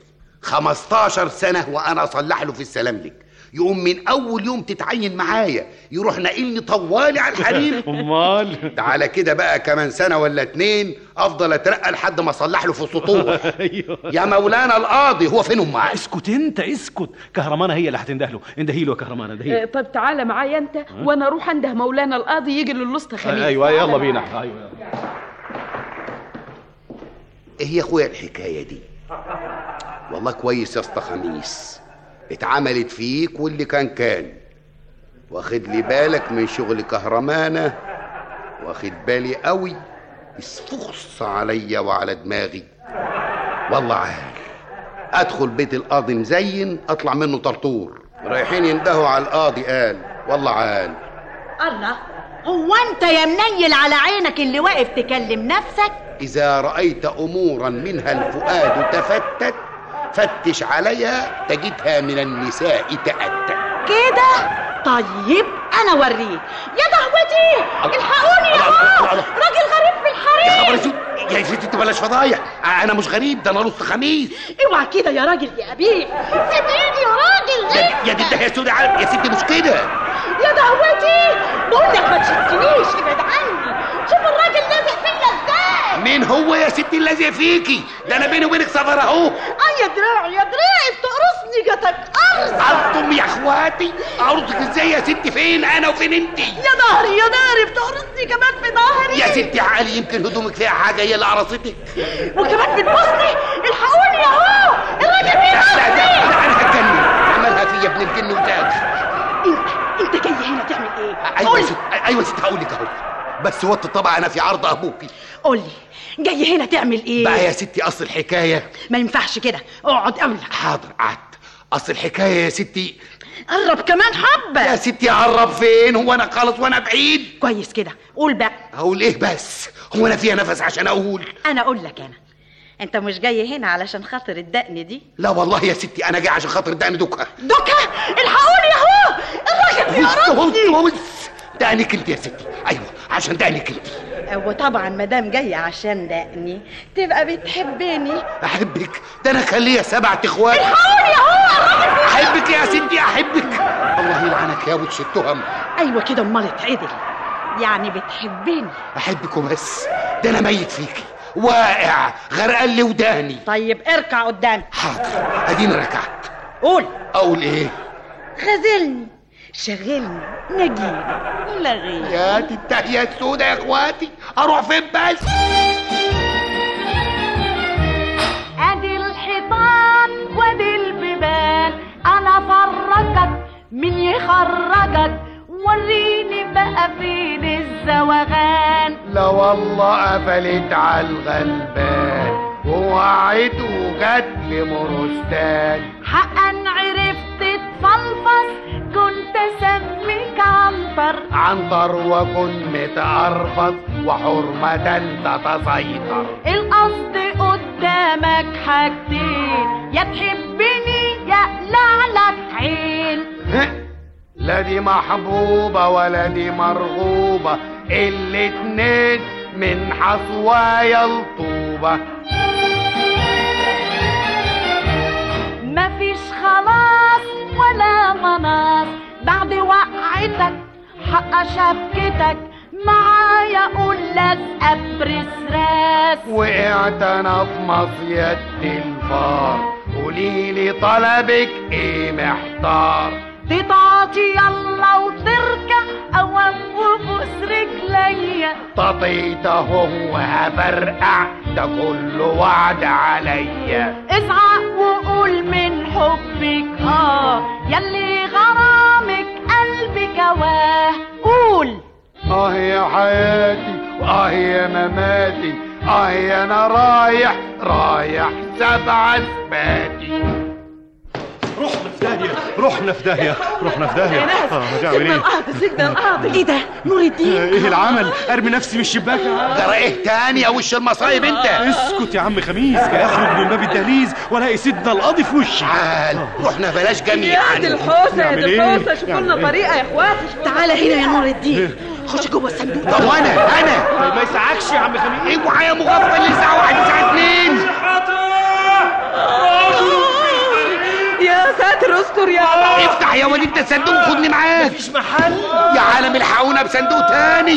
15 سنه وانا اصلح له في السلام لك يقوم من اول يوم تتعين معايا يروح ناقلني طوالي على الحريم امال تعالى كده بقى كمان سنه ولا اتنين افضل اترقى لحد ما اصلح له في السطوح ايوه يا مولانا القاضي هو فينهم معايا اسكت انت اسكت كهرمانه هي اللي هتنده له اندهي له يا كهرمانه اندهي له. طب تعالى معايا انت وانا اروح انده مولانا القاضي يجي للوسطى خميس ايوه يلا بينا ايوه ايه يا اخويا الحكايه دي والله كويس يا اسطى خميس اتعملت فيك واللي كان كان واخد لي بالك من شغل كهرمانه واخد بالي قوي اسفخص عليا وعلى دماغي والله عال ادخل بيت القاضي مزين اطلع منه طرطور رايحين يندهوا على القاضي قال والله عال الله هو انت يا منيل على عينك اللي واقف تكلم نفسك إذا رأيت أمورا منها الفؤاد تفتت فتش عليها تجدها من النساء تأتى كده طيب انا اوريه يا دهوتي الحقوني يا هو راجل غريب في يا خبر الحريم اسود يا ستي انت بلاش فضايح انا مش غريب ده انا نص خميس اوعى كده يا راجل يا ابيه سيب ايدي يا راجل يا يا دي يا سودة عارف يا ستي مش كده يا دهوتي بقول لك ما تشدنيش ابعد عني شوف الراجل لازق فيا ازاي مين هو يا ستي الذي فيكي ده انا بيني وبينك سفر اهو اه يا دراعي يا دراعي بتقرصني جاتك قرص قلتم يا اخواتي ارضك ازاي يا ستي فين انا وفين انت يا ظهري يا ظهري بتقرصني كمان في ظهري يا ستي عالي يمكن هدومك فيها حاجه هي اللي قرصتك وكمان بتبصني الحقوني يا هو الراجل لا لا بيبصني لا انا هتجنن عملها فيا ابن الجن وزاد انت انت جاي هنا تعمل ايه ايوه يا ستي ايوه يا ستي هقول لك اهو بس وطي طبعا انا في عرض ابوكي قول لي جاي هنا تعمل ايه بقى يا ستي اصل الحكايه ما ينفعش كده اقعد قبل حاضر قعدت اصل الحكايه يا ستي قرب كمان حبه يا ستي اقرب فين هو انا خالص وانا بعيد كويس كده قول بقى هقول ايه بس هو انا فيها نفس عشان اقول انا اقول لك انا انت مش جاي هنا علشان خاطر الدقن دي لا والله يا ستي انا جاي عشان خاطر دقن دوكا دوكا الحقوني يا هو الراجل بيقرصني دقنك انت يا ستي ايوه عشان دقنك انت وطبعا ما دام جاي عشان دقني تبقى بتحبني احبك ده انا كان ليا سبعة اخوات الحقوني يا هو الراجل احبك يا ستي احبك الله يلعنك يا وش التهم ايوه كده امال اتعدل يعني بتحبني احبك وبس ده انا ميت فيكي واقع غرقان لي وداني طيب اركع قدامي حاضر اديني ركعت قول اقول ايه خذلني شغلني نجيني لغيني يا دي التهيئة السوداء يا اخواتي اروح فين بس ادي الحيطان وادي البيبان انا فرجك مين يخرجك وريني بقى فين الزوغان لا والله قفلت على الغلبان ووعد وجت لمرستان حقا عرفت تفلفص كنت اسميك عنتر عنتر وكن متقرفص وحرمة تتسيطر القصد قدامك حاجتين يا تحبني يا لعلك عين لا دي محبوبة ولا دي مرغوبة الاتنين من حصوايا الطوبة مفيش خلاص ولا مناص بعد وقعتك حق شبكتك معايا قول لازقة برسراس وقعت انا في مصيدة الفار قوليلي طلبك ايه محتار تتعاطي يلا وتركع اوام وبوس رجليا تطيت اهو وهفرقع ده كله وعد عليا ازعق وقول من حبك اه يلي غرامك قلبي كواه قول اه يا حياتي واه يا مماتي اه يا انا رايح رايح سبع اثباتي رحنا في داهية رحنا في داهية رحنا في داهية اه هتعمل سيبنا ايه؟ القاضي سيبنا القاضي ايه ده نور الدين ايه العمل؟ ارمي نفسي من الشباك جرى ايه تاني يا وش المصايب انت اسكت يا عم خميس جاي اخرج من باب الدهليز والاقي سيدنا القاضي في وشي تعال رحنا بلاش جميعا يا دي الحوسه يا نعمل دي إيه؟ الحوسه شوفوا نعمل لنا إيه؟ طريقه يا اخواتي تعالى هنا يا نور الدين خش جوه الصندوق طب وانا انا ما يسعكش يا عم خميس اوعى يا مغفل الساعة واحد الساعة اتنين يا ساتر استر يا رب افتح يا وليد ده الصندوق وخدني معاك مفيش محل يا عالم الحقونا بصندوق تاني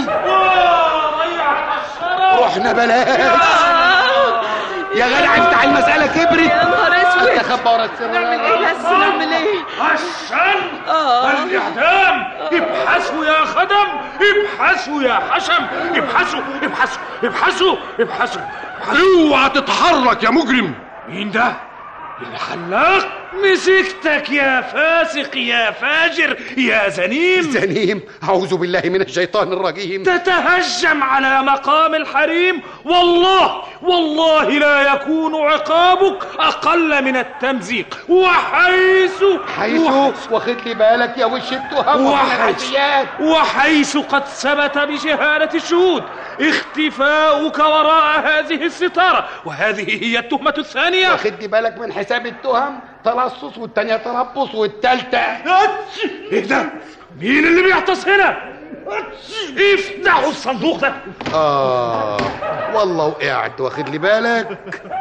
رحنا بلاش يا جدع افتح المسألة كبرت يا نهار اسود استخبى ورا السر نعمل ايه بس نعمل ايه عشان آه. الاعدام ابحثوا يا خدم ابحثوا يا حشم ابحثوا ابحثوا ابحثوا ابحثوا اوعى تتحرك يا مجرم مين ده؟ الحلاق مسكتك يا فاسق يا فاجر يا زنيم زنيم أعوذ بالله من الشيطان الرجيم تتهجم على مقام الحريم والله والله لا يكون عقابك أقل من التمزيق وحيث حيث واخد لي بالك يا وش التهم ومن وحيث, العشيات وحيث قد ثبت بشهادة الشهود اختفاؤك وراء هذه الستارة وهذه هي التهمة الثانية واخد لي بالك من حساب التهم تلصص والتانية تربص والتالتة ايه ده؟ مين اللي بيعطس هنا؟ افتحوا الصندوق ده آه والله وقعت واخد لي بالك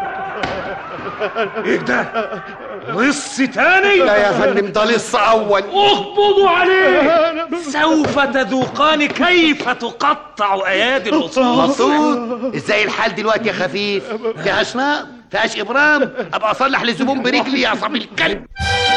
ايه ده؟ لص تاني؟ لا يا فندم ده لص أول اقبضوا عليه سوف تذوقان كيف تقطع ايادي اللصوص مبسوط ازاي الحال دلوقتي يا خفيف فيهاش نار فيهاش ابرام ابقى اصلح للزبون برجلي يا صاحب الكلب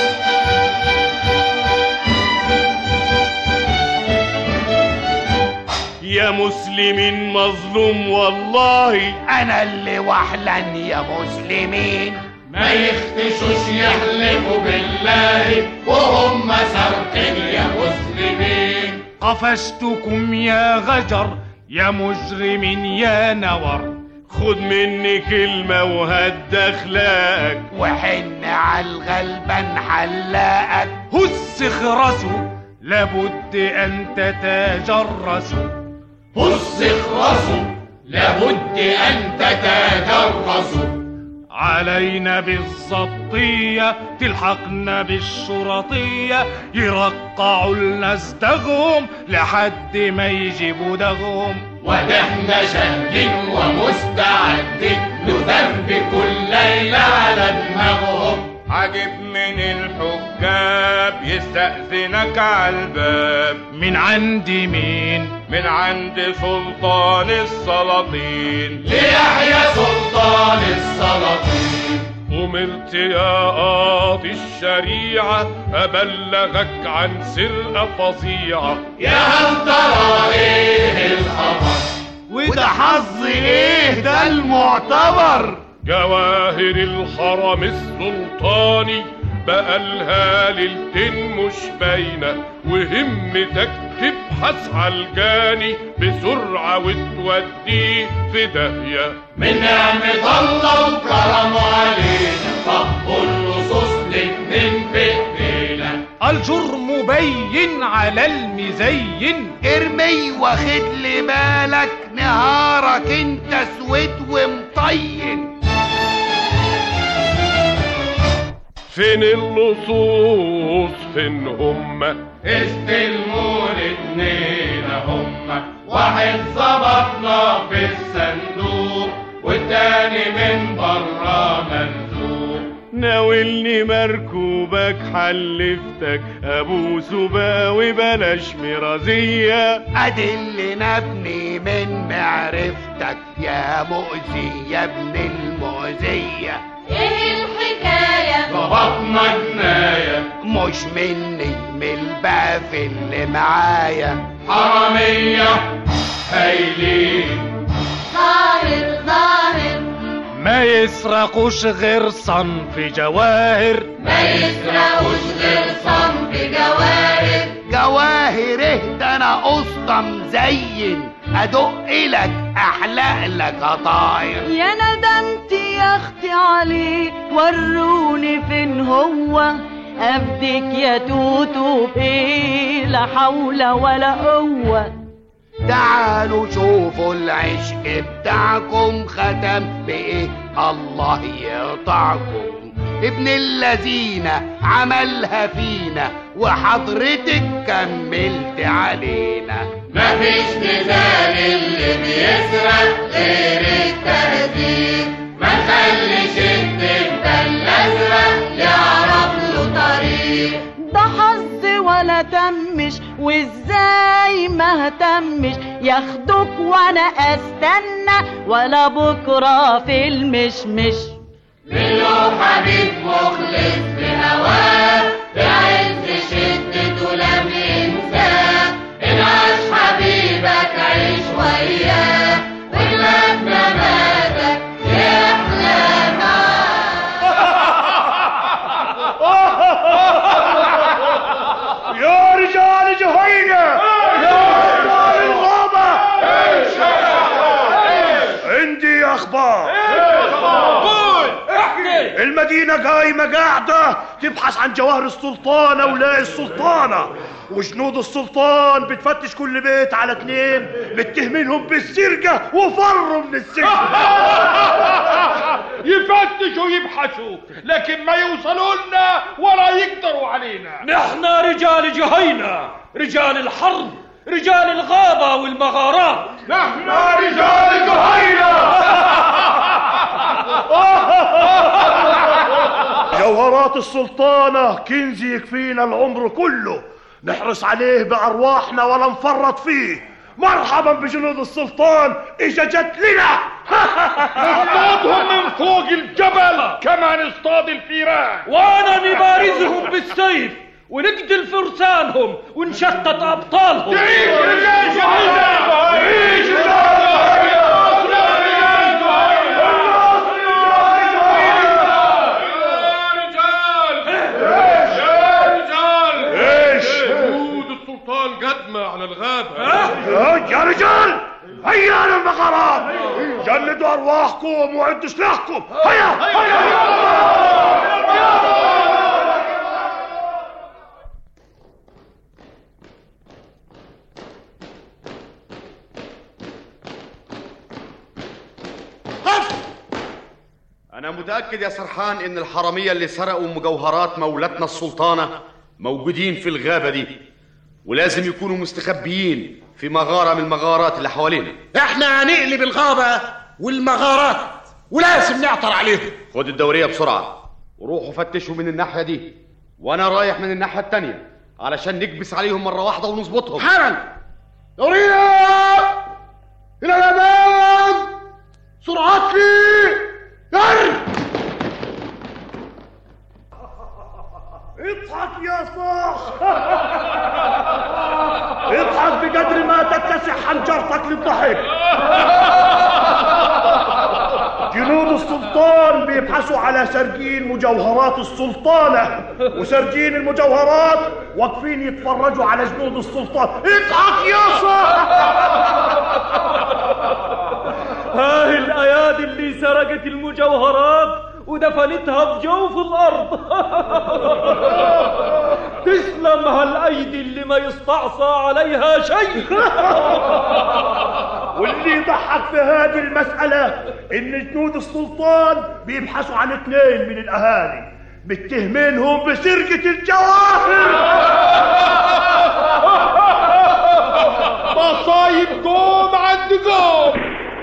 يا مسلمين مظلوم والله انا اللي وحلن يا مسلمين ما يختشوش يحلفوا بالله وهم سرقين يا مسلمين قفشتكم يا غجر يا مجرمين يا نور خد مني كلمة وهد أخلاقك وحن على الغلبان حلاقك هس خرسوا لابد أن تتجرسوا هس اخرسوا لابد ان تتجرسوا علينا بالزبطية تلحقنا بالشرطية يرقعوا لنا ازدغهم لحد ما يجيبوا دغهم ونحن شاهدين ومستعدين نذنب كل ليلة على دماغهم عجب من الحجاب يستأذنك على الباب من عند مين؟ من عند سلطان السلاطين ليحيى سلطان السلاطين أمرت يا قاضي الشريعة أبلغك عن سرقة فظيعة يا هل ترى ايه الخبر وده حظ ايه ده المعتبر جواهر الحرم السلطاني بقالها ليلتين مش باينة وهمتك تبحث عالجاني بسرعة وتوديه في داهية من نعمة الله وكرمه علينا طب اللصوص الاتنين في ايدينا الجرم بين على المزين ارمي واخد لي بالك نهارك انت اسود ومطين فين اللصوص فين هما استلموا الاتنين هما واحد ظبطنا في الصندوق والتاني من برا منزوق ناولني مركوبك حلفتك ابو سباوي بلاش مرازية ادلنا ابني من معرفتك يا مؤذي يا ابن المؤذية ايه الحكاية ظبطنا جناية مش مني من الباف اللي معايا حرامية هايلين ظاهر ظاهر ما يسرقوش غير صنف جواهر ما يسرقوش غير صنف جواهر جواهر اهدى انا قسطة مزين ادق لك احلق لك قطاير يا ندمتي يا اختي عليه وروني فين هو ابدك يا توتو بايه لا حول ولا قوه تعالوا شوفوا العشق بتاعكم ختم بايه الله يقطعكم ابن الذين عملها فينا وحضرتك كملت علينا مفيش مثال اللي بيسرق غير التهذيب ما نخليش الدب الازرق يعرف له طريق ده حظ ولا تمش وازاي ما اهتمش ياخدوك وانا استنى ولا بكره في المشمش له حبيب مخلص بهواه في عز شدته لم ينساه إن عاش حبيبك عيش وياه وإن مات مماتك يحلى معاه الاخبار قول احكي المدينة قايمة قاعدة تبحث عن جواهر السلطانة ولاقي السلطانة وجنود السلطان بتفتش كل بيت على اتنين متهمينهم بالسرقة وفروا من السجن يفتشوا يبحثوا لكن ما يوصلوا لنا ولا يقدروا علينا نحن رجال جهينة رجال الحرب رجال الغابة والمغارات نحن رجال جهينة جوهرات السلطانة كنز يكفينا العمر كله نحرص عليه بأرواحنا ولا نفرط فيه مرحبا بجنود السلطان إجا جت لنا نصطادهم من فوق الجبل كما نصطاد الفيران وانا نبارزهم بالسيف ونقتل فرسانهم ونشتت ابطالهم تعيش رجال جهينة تعيش ايش جنود السلطان قدمة على الغابة يا رجال هيا على المغارات جلدوا ارواحكم وعدوا سلاحكم هيا هيا أنا متأكد يا سرحان إن الحرامية اللي سرقوا مجوهرات مولاتنا السلطانة موجودين في الغابة دي ولازم يكونوا مستخبيين في مغارة من المغارات اللي حوالينا احنا هنقلب الغابة والمغارات ولازم نعثر عليهم خد الدورية بسرعة وروحوا فتشوا من الناحية دي وأنا رايح من الناحية التانية علشان نكبس عليهم مرة واحدة ونظبطهم حالا دورية إلى الأمام سرعات لي ير اضحك يا صاح اضحك بقدر ما تتسع حنجرتك للضحك جنود السلطان بيبحثوا على سرجين مجوهرات السلطانة وسرجين المجوهرات واقفين يتفرجوا على جنود السلطان اضحك يا صاح ها الايادي اللي سرقت المجوهرات ودفنتها في جوف الارض تسلم هالايدي اللي ما يستعصى عليها شيء واللي يضحك في هذه المسألة إن جنود السلطان بيبحثوا عن اثنين من الأهالي متهمينهم بسرقة الجواهر مصايب قوم عند قوم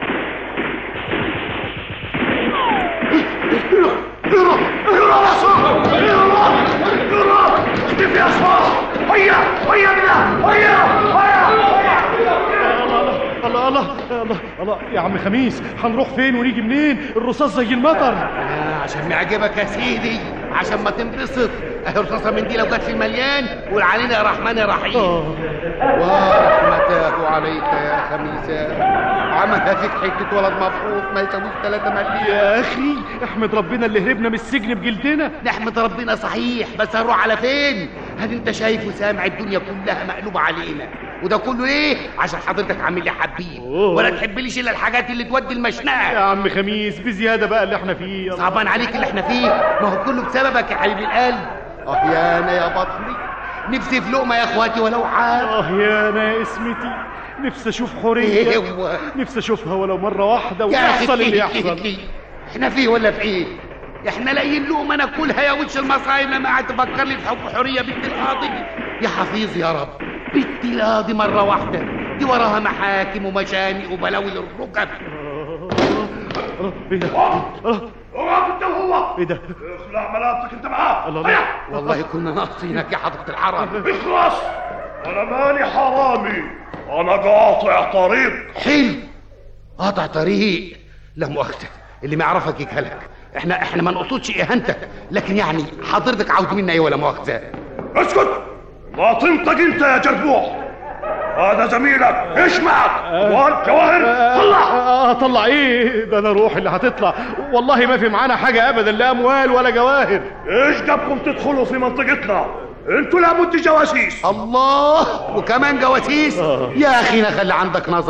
اقرا اقرا يا صاح اقرا اقرا اكتب يا صاح هيا هيا بنا هيا هيا الله الله الله الله يا عم خميس هنروح فين ونيجي منين الرصاص زي المطر آه عشان معجبك يا سيدي عشان ما تنبسط اهي رصاصة من دي لو جت في المليان قول علينا يا رحمن يا رحيم ورحمته عليك يا خميسة عملها فيك حتة ولد مبروك ما يساويش 3 مليون يا اخي احمد ربنا اللي هربنا من السجن بجلدنا نحمد ربنا صحيح بس هنروح على فين هل انت شايف وسامع الدنيا كلها مقلوبة علينا وده كله ايه عشان حضرتك عامل لي حبيب ولا تحبليش الا الحاجات اللي تودي المشنقة يا عم خميس بزيادة بقى اللي احنا فيه صعبان عليك اللي احنا فيه ما هو كله بسببك يا حبيب القلب اه يا انا يا بطني نفسي في لقمة يا اخواتي ولو عاد اه يا انا يا اسمتي نفسي اشوف حورية إيه هو؟ نفسي اشوفها ولو مرة واحدة يا أخي ويحصل اللي فيه- يحصل فيه- احنا فيه ولا في ايه احنا لاقيين لقمة ناكلها يا وش المصايب لما قاعد تفكر لي في حب حورية بنت القاضي يا حفيظ يا رب بنت القاضي مرة واحدة دي وراها محاكم ومشانق وبلاوي للركب ايه ده اقف انت وهو ايه ده اخلع ملابسك انت معاه الله هيا والله كنا ناقصينك يا حضرة الحرم اخلص انا ماني حرامي انا قاطع طريق حلو قاطع طريق لا مؤاخذة اللي ما يعرفك يجهلك احنا احنا ما نقصدش اهانتك لكن يعني حضرتك عاوز منا ايه ولا مؤاخذة اسكت ما تنطق انت يا جربوع هذا زميلك ايش معك اموال جواهر طلع اه طلع ايه ده انا روح اللي هتطلع والله ما في معانا حاجة ابدا لا اموال ولا جواهر ايش جابكم تدخلوا في منطقتنا انتوا لابد جواسيس الله وكمان جواسيس يا اخي خلي عندك نظر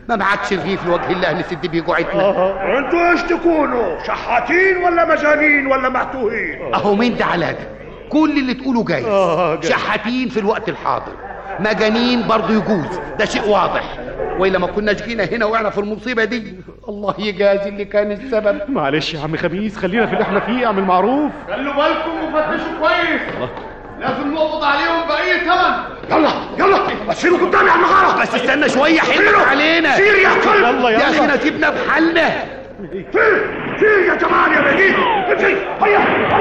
ما معكش رغيف لوجه الله نسد بيه جوعتنا آه، انتوا ايش تكونوا شحاتين ولا مجانين ولا معتوهين اهو مين ده على ده كل اللي تقوله جايز آه، جايز. شحاتين في الوقت الحاضر مجانين برضه يجوز ده شيء واضح والا ما كناش جينا هنا وقعنا في المصيبه دي الله يجازي اللي كان السبب معلش يا عم خميس خلينا في اللي احنا فيه اعمل معروف خلوا بالكم وفتشوا كويس لازم نقبض عليهم بأي ثمن يلا يلا سيبوا قدامي على المغاره بس استنى شويه حلك علينا سير يا كلب يلا يا اخي نسيبنا في حالنا سير سير يا جمال يا بهيج امشي هيا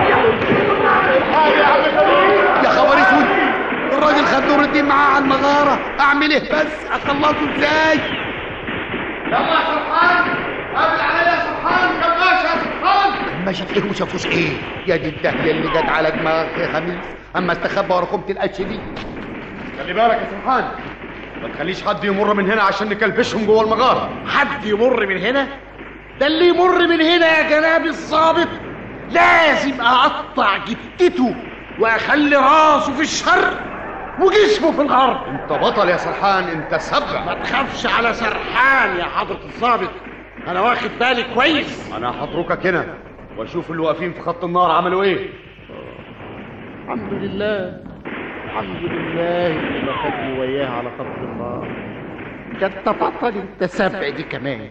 يا خبر اسود الراجل خد نور الدين معاه على المغاره اعمل ايه بس اخلصه ازاي يلا يا سرحان قابل عليا يا سرحان كماشة يا سرحان ما شاف ايه وشافوش ايه يا دي الدهله اللي جت على دماغك يا خميس اما استخبى ورا كومه القش دي خلي بالك يا سرحان ما تخليش حد يمر من هنا عشان نكلبشهم جوه المغاره حد يمر من هنا ده اللي يمر من هنا يا جناب الظابط لازم اقطع جتته واخلي راسه في الشرق وجسمه في الغرب انت بطل يا سرحان انت سبع ما تخافش على سرحان يا حضرة الظابط انا واخد بالي كويس انا هتركك هنا واشوف اللي واقفين في خط النار عملوا ايه الحمد لله الحمد لله اللي ما خدني وياه على خط النار ده انت بطل انت سبع دي كمان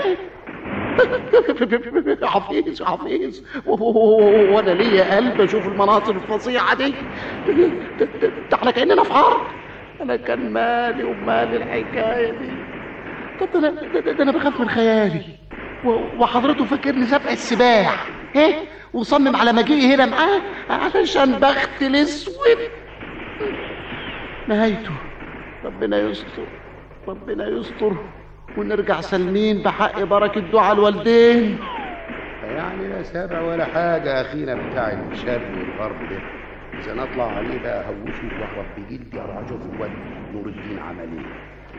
حفيظ حفيظ وانا ليا قلب اشوف المناظر الفظيعه دي ده- ده ده احنا كاننا في حرب انا كان مالي ومال الحكايه دي ده, ده, ده, ده, ده انا بخاف من خيالي و- وحضرته فاكرني سبع السباع ايه وصمم على مجيئي هنا معاه علشان بخت الاسود نهايته ربنا يستر ربنا يستر ونرجع سالمين بحق بركة دعاء الوالدين يعني لا سابع ولا حاجة أخينا بتاع الشرق والغرب ده إذا نطلع عليه بقى هوشه وأهرب بجلدي أروح أشوف الواد نور الدين عمل إيه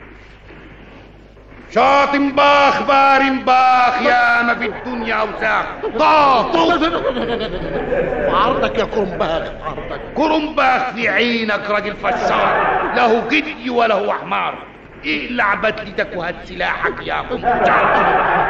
شاطم باخ بارم باخ يا ما في الدنيا أوساخ طاط وعرضك يا كرنباخ عرضك كرنباخ في عينك راجل فشار له جدي وله حمار اقلع بدلتك وهات سلاحك يا قنباخ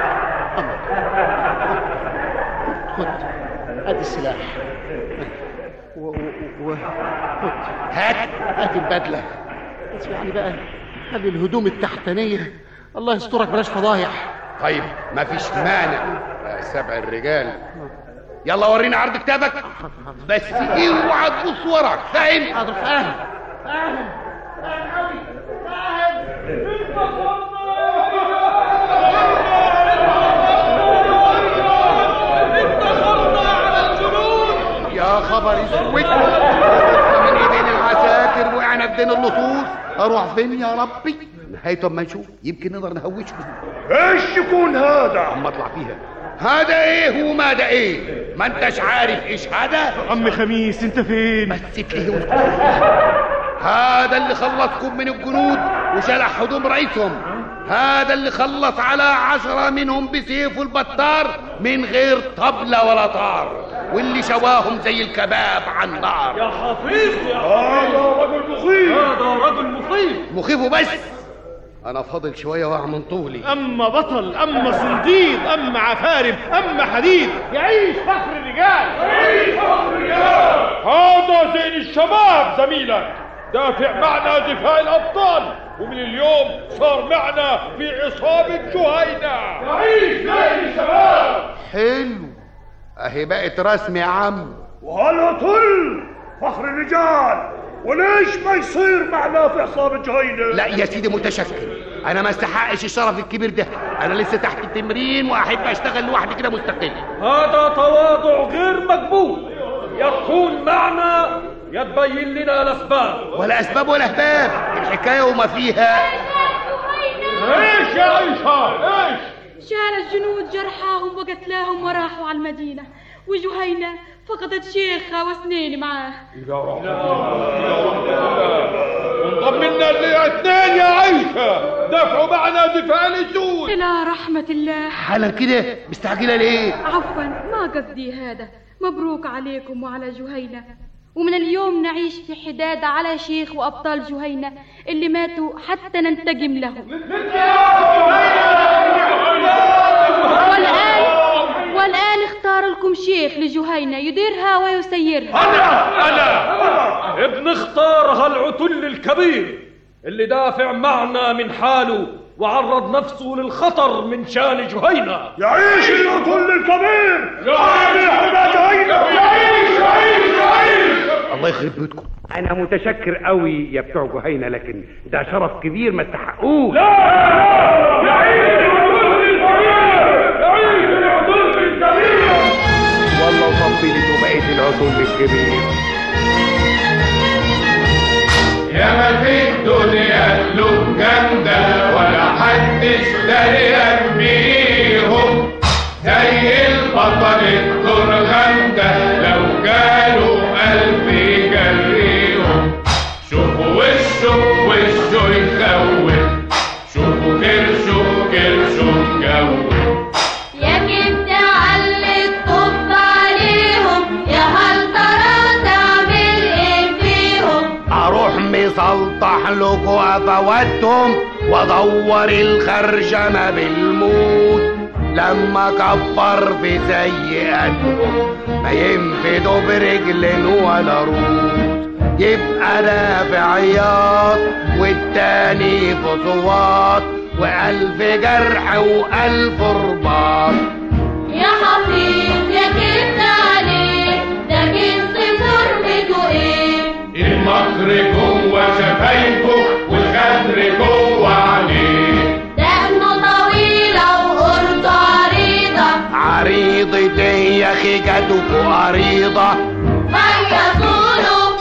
خد ادي السلاح و... و... و... خد هات ادي البدله بس يعني بقى خلي الهدوم التحتانيه الله يسترك بلاش فضايح طيب مفيش مانع يا سبع الرجال يلا ورينا عرض كتابك بس اوعى تبص وراك فاهم حاضر فاهم يا خبر اسود من ايدين العساكر وقعنا في دين اللصوص اروح فين يا ربي نهايته اما نشوف يمكن نقدر نهوشه ايش يكون هذا اما اطلع فيها هذا ايه وما ده ايه ما انتش عارف ايش هذا عم خميس انت فين بس فيه هذا اللي خلصكم من الجنود وشلح هدوم رئيسهم هذا اللي خلص على عشرة منهم بسيفه البطار من غير طبلة ولا طار واللي شواهم زي الكباب على النار يا حفيظ يا هذا رجل مخيف هذا رجل مخيف مخيف وبس انا فاضل شوية واقع من طولي اما بطل اما صنديد اما عفارم اما حديد يعيش فخر الرجال يعيش فخر الرجال هذا زين الشباب زميلك دافع معنا دفاع الأبطال ومن اليوم صار معنا في عصابة جهينة يعيش زين الشباب حلو اهي بقت رسم يا عم وهلا طل فخر الرجال وليش ما يصير معنا في عصابة جهينة لا يا سيدي متشكر انا ما استحقش الشرف الكبير ده انا لسه تحت التمرين واحب اشتغل لوحدي كده مستقل هذا تواضع غير مقبول يا تكون معنا يا تبين لنا الاسباب ولا اسباب ولا اهباب الحكايه وما فيها ايش يا عيشة ايش شال الجنود جرحاهم وقتلاهم وراحوا على المدينة وجهينة فقدت شيخها وسنين معاه انضم لنا اللي اثنين يا عيشة دفعوا معنا دفاع الاسود إلى رحمة الله حالا كده مستعجله ليه عفوا ما قصدي هذا مبروك عليكم وعلى جهينة ومن اليوم نعيش في حداد على شيخ وأبطال جهينة اللي ماتوا حتى ننتقم لهم شيخ لجهينة يديرها ويسيرها أنا أنا ابن اختار هالعتل الكبير اللي دافع معنا من حاله وعرض نفسه للخطر من شان جهينة يعيش العتل الكبير يعيش حماة جهينة يعيش يعيش يعيش الله يخرب بيتكم انا متشكر قوي يا بتوع جهينة لكن ده شرف كبير ما تستحقوش والله وصفي لي بقيت العتل الكبير يا ما في الدنيا قلوب جامدة ولا حدش دريان بيهم زي البطل الدور غامدة لو جاله قلب يجريهم شوفوا وشه وشه يخوف شوفوا كرشه كرشه مجوف يا كنت علي الطب عليهم يا هل ترى تعمل ايه فيهم اروح مسلطح لكم افواتهم وادور الخرشمه بالموت لما كبر في سيئاتهم ما ينفدوا برجل ولا روت يبقى انا في عياط والتاني في صوات والف جرح والف رباط يا حفيظ يا كنت عليه ده جنس ضربته ايه المكر جوه شفايفه والغدر جوه عينيه دقنه طويلة وقرده عريضة عريضة إيه يا اخي جاتك عريضة فيصوله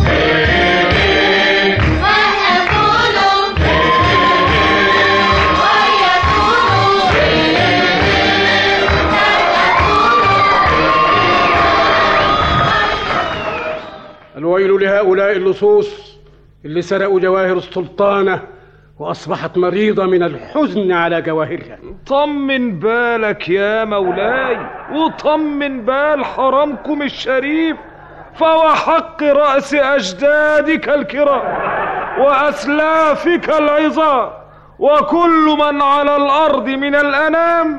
وقفوله الويل لهؤلاء اللصوص اللي سرقوا جواهر السلطانة وأصبحت مريضة من الحزن على جواهرها طمن بالك يا مولاي وطمن بال حرمكم الشريف فهو حق رأس أجدادك الكرام وأسلافك العظام وكل من على الأرض من الأنام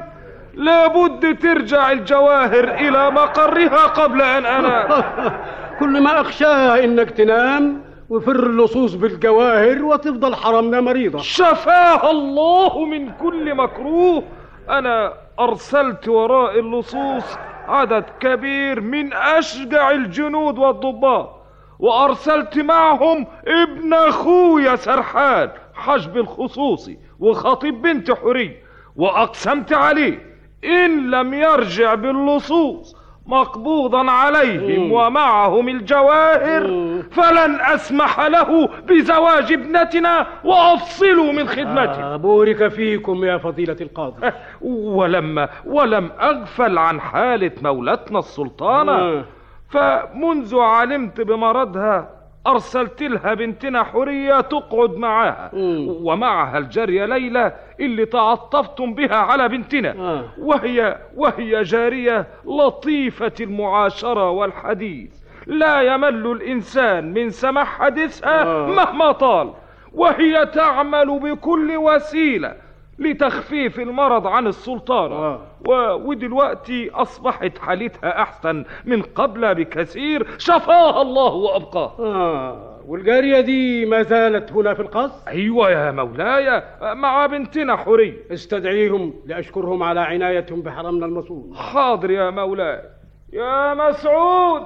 لابد ترجع الجواهر إلى مقرها قبل أن أنام كل ما أخشاه إنك تنام وفر اللصوص بالجواهر وتفضل حرمنا مريضة شفاها الله من كل مكروه أنا أرسلت وراء اللصوص عدد كبير من أشجع الجنود والضباط وأرسلت معهم ابن أخويا سرحان حجب الخصوصي وخطيب بنت حري وأقسمت عليه إن لم يرجع باللصوص مقبوضا عليهم ومعهم الجواهر فلن أسمح له بزواج ابنتنا وأفصله من خدمته آه بورك فيكم يا فضيلة القاضي ولما ولم أغفل عن حالة مولتنا السلطانة آه. فمنذ علمت بمرضها أرسلت لها بنتنا حورية تقعد معاها ومعها الجارية ليلى اللي تعطفتم بها على بنتنا وهي وهي جارية لطيفة المعاشرة والحديث لا يمل الإنسان من سماع حديثها مهما طال وهي تعمل بكل وسيلة لتخفيف المرض عن السلطانة و... ودلوقتي أصبحت حالتها أحسن من قبل بكثير شفاها الله وأبقاها آه والجارية دي ما زالت هنا في القصر أيوة يا مولاي مع بنتنا حورية استدعيهم لأشكرهم على عنايتهم بحرمنا المصون حاضر يا مولاي يا مسعود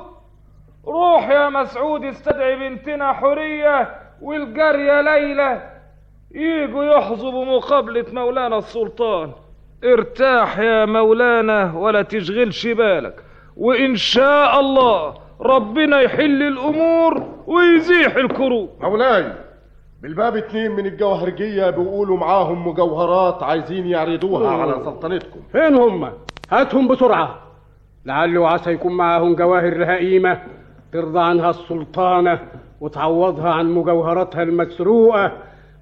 روح يا مسعود استدعي بنتنا حورية والجارية ليلى يجوا يحظوا بمقابلة مولانا السلطان ارتاح يا مولانا ولا تشغلش بالك وإن شاء الله ربنا يحل الأمور ويزيح الكروب مولاي بالباب اتنين من الجوهرجية بيقولوا معاهم مجوهرات عايزين يعرضوها أوه. على سلطنتكم فين هم؟ هاتهم بسرعة لعل وعسى يكون معاهم جواهر هائمة ترضى عنها السلطانة وتعوضها عن مجوهراتها المسروقة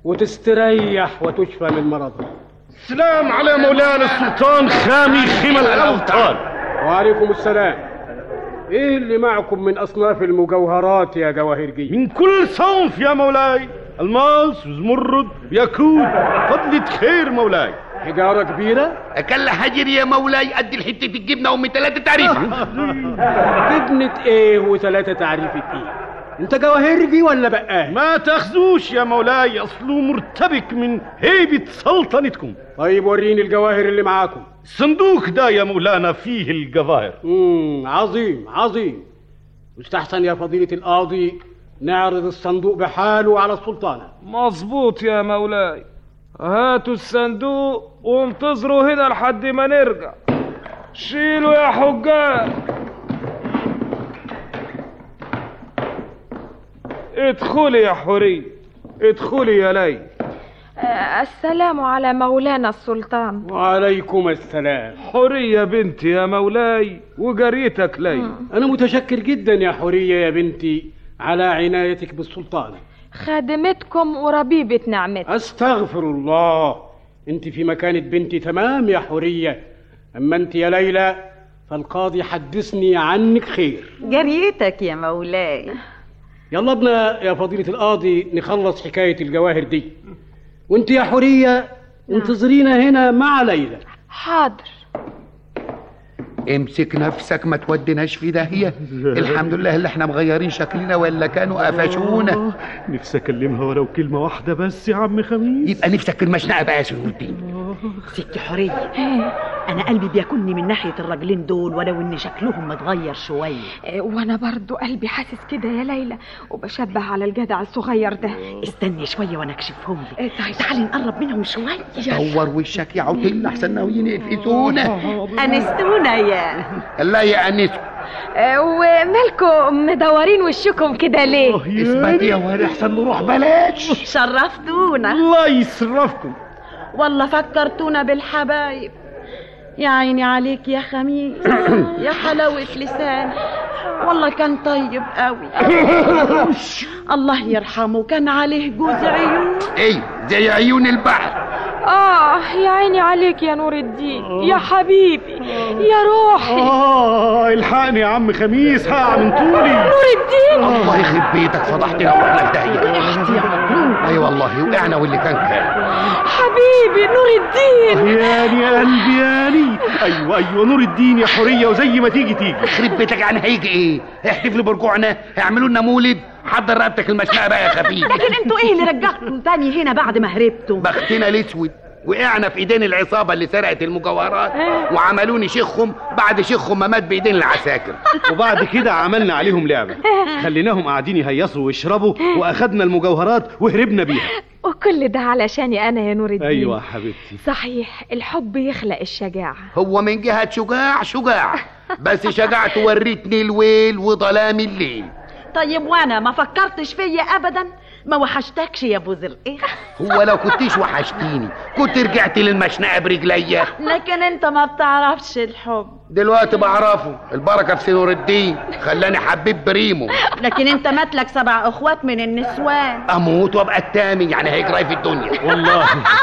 وتستريح وتشفى من مرضها سلام على مولانا السلطان خامي خيم الأوطان وعليكم السلام ايه اللي معكم من اصناف المجوهرات يا جواهرجي من كل صنف يا مولاي الماس وزمرد وياقوت فضلة خير مولاي حجارة كبيرة أكل حجر يا مولاي قد الحتة الجبنة أم ثلاثة تعريفة جبنة ايه وثلاثة تعريفة ايه انت جواهرجي ولا بقال ما تاخذوش يا مولاي اصله مرتبك من هيبة سلطنتكم طيب وريني الجواهر اللي معاكم الصندوق ده يا مولانا فيه الجواهر امم عظيم عظيم يستحسن يا فضيلة القاضي نعرض الصندوق بحاله على السلطانة مظبوط يا مولاي هاتوا الصندوق وانتظروا هنا لحد ما نرجع شيلوا يا حجاج ادخلي يا حورية ادخلي يا ليل آه، السلام على مولانا السلطان وعليكم السلام حورية بنتي يا مولاي وجريتك ليل أنا متشكر جدا يا حورية يا بنتي على عنايتك بالسلطانة خادمتكم وربيبة نعمتك أستغفر الله أنت في مكانة بنتي تمام يا حورية أما أنت يا ليلى فالقاضي حدثني عنك خير جريتك يا مولاي يلا بنا يا فضيلة القاضي نخلص حكاية الجواهر دي وانت يا حورية انتظرينا هنا مع ليلى حاضر امسك نفسك ما توديناش في داهية الحمد لله اللي احنا مغيرين شكلنا ولا كانوا قفشونا نفسي اكلمها ولو كلمة واحدة بس يا عم خميس يبقى نفسك في المشنقة بقى يا سيد الدين ست حورية أنا قلبي بياكلني من ناحية الراجلين دول ولو إن شكلهم متغير شوية آه، وانا برضو قلبي حاسس كده يا ليلى وبشبه على الجدع الصغير ده استني شوية وأنا أكشفهم لك تعالي نقرب منهم شوية دور وشك يا عطل احسن ناويين يقفزونا أنستونا يا لا يا انسكم آه، ومالكم مدورين وشكم كده ليه اثبت يا واد احسن نروح بلاش شرفتونا الله يسرفكم والله فكرتونا بالحبايب يا عيني عليك يا خميس يا حلاوة لسان والله كان طيب قوي الله يرحمه كان عليه جوز عيون ايه زي عيون البحر اه يا عيني عليك يا نور الدين يا حبيبي يا روحي اه الحقني يا عم خميس هقع من طولي نور الدين الله يخرب بيتك فضحتنا ورحنا في داهية اي والله وقعنا واللي كان كان حبيبي نور الدين ياني يا قلبي ياني ايوه ايوه نور الدين يا حورية وزي ما تيجي تيجي يخرب بيتك يعني هيجي ايه احتفلوا برجوعنا اعملوا لنا مولد حضر رقبتك المشنقة بقى يا خفيف لكن انتوا ايه اللي رجعكم تاني هنا بعد ما هربتوا بختنا الاسود وقعنا في ايدين العصابه اللي سرقت المجوهرات وعملوني شيخهم بعد شيخهم ما مات بايدين العساكر وبعد كده عملنا عليهم لعبة خليناهم قاعدين يهيصوا ويشربوا واخدنا المجوهرات وهربنا بيها وكل ده علشاني انا يا نور الدين ايوه يا حبيبتي صحيح الحب يخلق الشجاعة هو من جهه شجاع شجاع بس شجاعته وريتني الويل وظلام الليل طيب وانا ما فكرتش فيا ابدا ما وحشتكش يا ابو زرقين هو لو كنتيش وحشتيني كنت رجعت للمشنقه برجليا لكن انت ما بتعرفش الحب دلوقتي بعرفه البركه في سنور الدين خلاني حبيب بريمو لكن انت ماتلك سبع اخوات من النسوان اموت وابقى التامي يعني هيجري في الدنيا والله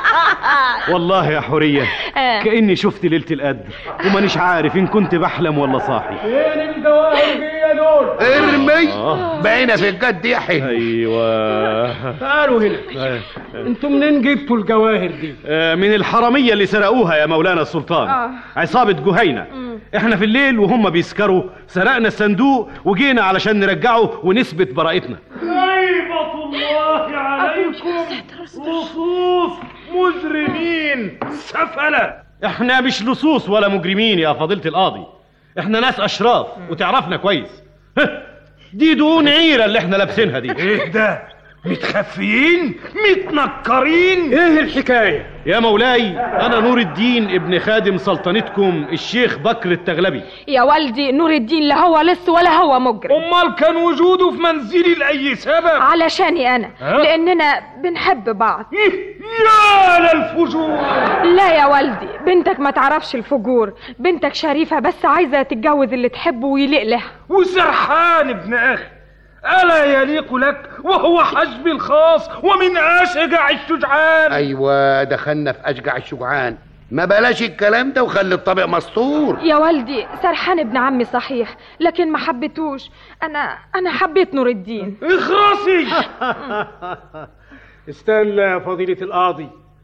والله يا حورية آه. كأني شفت ليلة القدر ومانيش عارف إن كنت بحلم ولا صاحي فين الجواهر دي دول ارمي بقينا في الجد يحيى أيوة تعالوا هنا انتوا منين جبتوا الجواهر دي آه، من الحرامية اللي سرقوها يا مولانا السلطان آه. عصابة جهينة احنا في الليل وهم بيسكروا سرقنا الصندوق وجينا علشان نرجعه ونثبت براءتنا هيبة الله عليكم لصوص مجرمين سفلة احنا مش لصوص ولا مجرمين يا فضيلة القاضي احنا ناس اشراف وتعرفنا كويس هه، دي دهون عيرة اللي احنا لابسينها دي ايه ده متخفيين متنكرين ايه الحكاية يا مولاي انا نور الدين ابن خادم سلطنتكم الشيخ بكر التغلبي يا والدي نور الدين لا هو لص ولا هو مجرم امال كان وجوده في منزلي لاي سبب علشاني انا ها؟ لاننا بنحب بعض يا للفجور لا يا والدي بنتك ما تعرفش الفجور بنتك شريفة بس عايزة تتجوز اللي تحبه ويليق لها وسرحان ابن اخي الا يليق لك وهو حجبي الخاص ومن اشجع الشجعان ايوه دخلنا في اشجع الشجعان ما بلاش الكلام ده وخلي الطبق مستور يا والدي سرحان ابن عمي صحيح لكن ما حبيتوش انا انا حبيت نور الدين اخرسي استنى يا فضيلة القاضي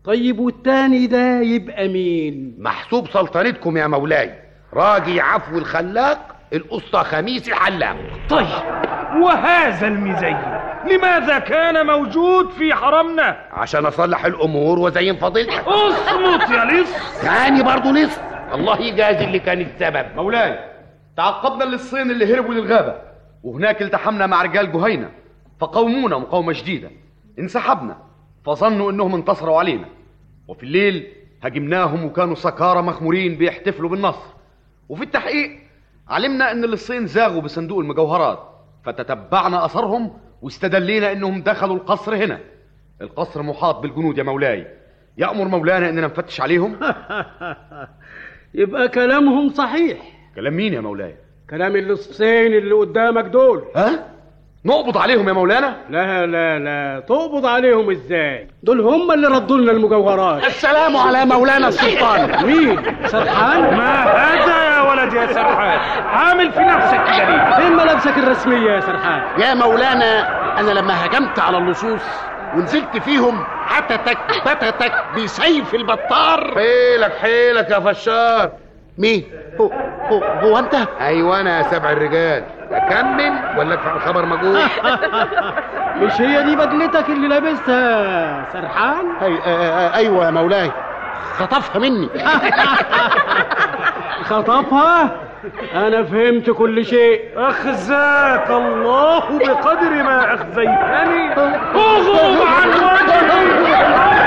طيب والتاني ده يبقى مين محسوب سلطنتكم يا مولاي راجي عفو الخلاق القسطى خميس الحلاق طيب وهذا المزين لماذا كان موجود في حرمنا عشان اصلح الامور وزين فضيلتك اصمت يا لص تاني برضه لص الله يجازي اللي كان السبب مولاي تعقبنا للصين اللي هربوا للغابة وهناك التحمنا مع رجال جهينة فقومونا مقاومة شديدة انسحبنا فظنوا انهم انتصروا علينا وفي الليل هاجمناهم وكانوا سكارى مخمورين بيحتفلوا بالنصر وفي التحقيق علمنا ان الصين زاغوا بصندوق المجوهرات فتتبعنا اثرهم واستدلينا انهم دخلوا القصر هنا القصر محاط بالجنود يا مولاي يأمر مولانا اننا نفتش عليهم يبقى كلامهم صحيح كلام مين يا مولاي كلام اللصين اللي قدامك دول ها نقبض عليهم يا مولانا لا لا لا تقبض عليهم ازاي دول هم اللي ردوا لنا المجوهرات السلام على مولانا السلطان مين سرحان ما هذا يا ولد يا سرحان عامل في نفسك كده ليه فين ملابسك الرسميه يا سرحان يا مولانا انا لما هجمت على اللصوص ونزلت فيهم حتتك بتتك بسيف البطار حيلك حيلك يا فشار مين هو, هو, هو انت ايوه انا يا سبع الرجال اكمل ولا ادفع الخبر مجهول مش هي دي بدلتك اللي لابسها سرحان أي آه ايوه يا مولاي خطفها مني خطفها انا فهمت كل شيء اخزاك الله بقدر ما اخزيتني اغضب عن وجهي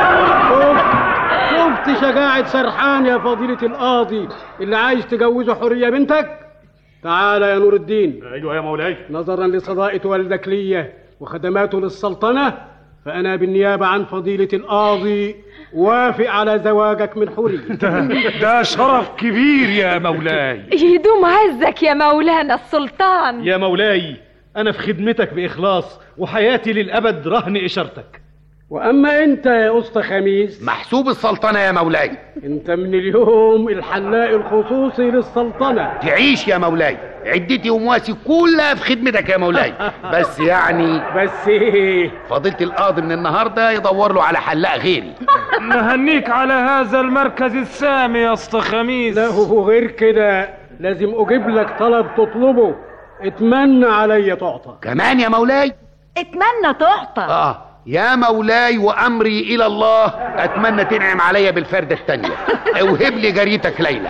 شفت شجاعة سرحان يا فضيلة القاضي اللي عايز تجوزه حرية بنتك تعال يا نور الدين ايوه يا مولاي نظرا لصداقة والدك ليا وخدماته للسلطنة فأنا بالنيابة عن فضيلة القاضي وافق على زواجك من حورية ده, ده شرف كبير يا مولاي يدوم عزك يا مولانا السلطان يا مولاي أنا في خدمتك بإخلاص وحياتي للأبد رهن إشارتك وأما أنت يا أسطى خميس محسوب السلطنة يا مولاي أنت من اليوم الحلاق الخصوصي للسلطنة تعيش يا مولاي عدتي ومواسي كلها في خدمتك يا مولاي بس يعني بس ايه فضيلة القاضي من النهارده يدور له على حلاق غيري نهنيك على هذا المركز السامي يا اسطى خميس لا وغير كده لازم اجيب لك طلب تطلبه اتمنى عليا تعطى كمان يا مولاي اتمنى تعطى اه يا مولاي وامري الى الله اتمنى تنعم عليا بالفردة التانية اوهب لي جريتك ليلى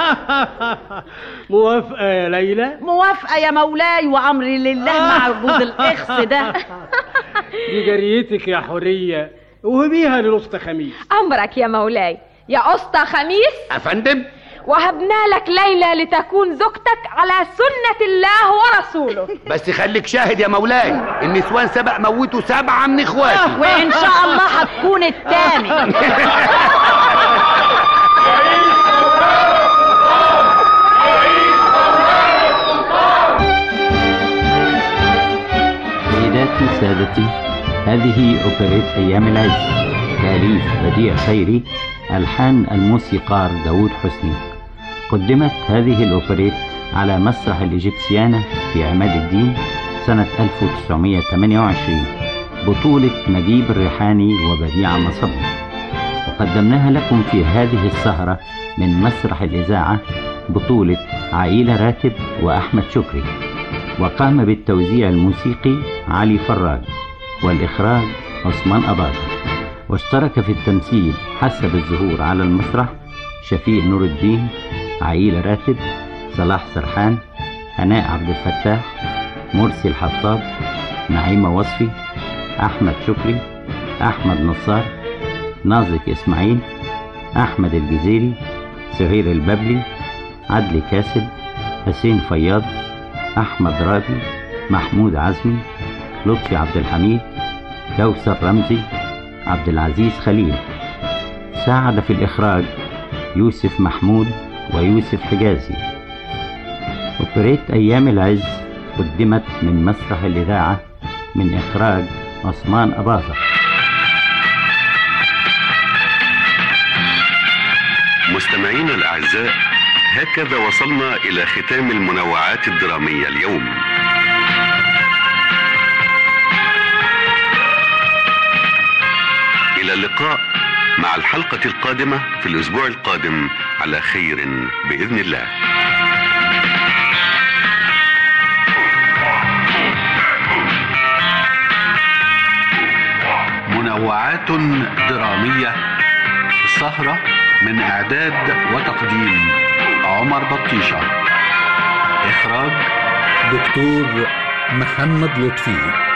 موافقة يا ليلى موافقة يا مولاي وأمري لله مع وجود الإخس ده دي جريتك يا حورية وهبيها للأسطى خميس أمرك يا مولاي يا أسطى خميس افندم وهبنا لك ليلى لتكون زوجتك على سنة الله ورسوله بس خليك شاهد يا مولاي النسوان سبق موتوا سبعة من اخواتي وإن شاء الله هتكون التاني سيداتي سادتي هذه أوبريت أيام العز تأليف بديع خيري ألحان الموسيقار داود حسني قدمت هذه الأوبريت على مسرح الإيجيبسيانة في عماد الدين سنة 1928 بطولة نجيب الريحاني وبديع مصبي وقدمناها لكم في هذه السهرة من مسرح الإذاعة بطولة عائلة راتب وأحمد شكري وقام بالتوزيع الموسيقي علي فراج والإخراج عثمان أباظة واشترك في التمثيل حسب الظهور على المسرح شفيق نور الدين عيلة راتب صلاح سرحان هناء عبد الفتاح مرسي الحطاب نعيمة وصفي أحمد شكري أحمد نصار نازك إسماعيل أحمد الجزيري سهير الببلي عدلي كاسب حسين فياض أحمد راضي محمود عزمي لطفي عبد الحميد كوثر رمزي عبد العزيز خليل ساعد في الإخراج يوسف محمود ويوسف حجازي أوبريت أيام العز قدمت من مسرح الإذاعة من إخراج عثمان أباظة مستمعينا الأعزاء هكذا وصلنا إلى ختام المنوعات الدرامية اليوم إلى اللقاء مع الحلقة القادمة في الأسبوع القادم على خير بإذن الله منوعات درامية سهرة من إعداد وتقديم عمر بطيشة إخراج دكتور محمد لطفي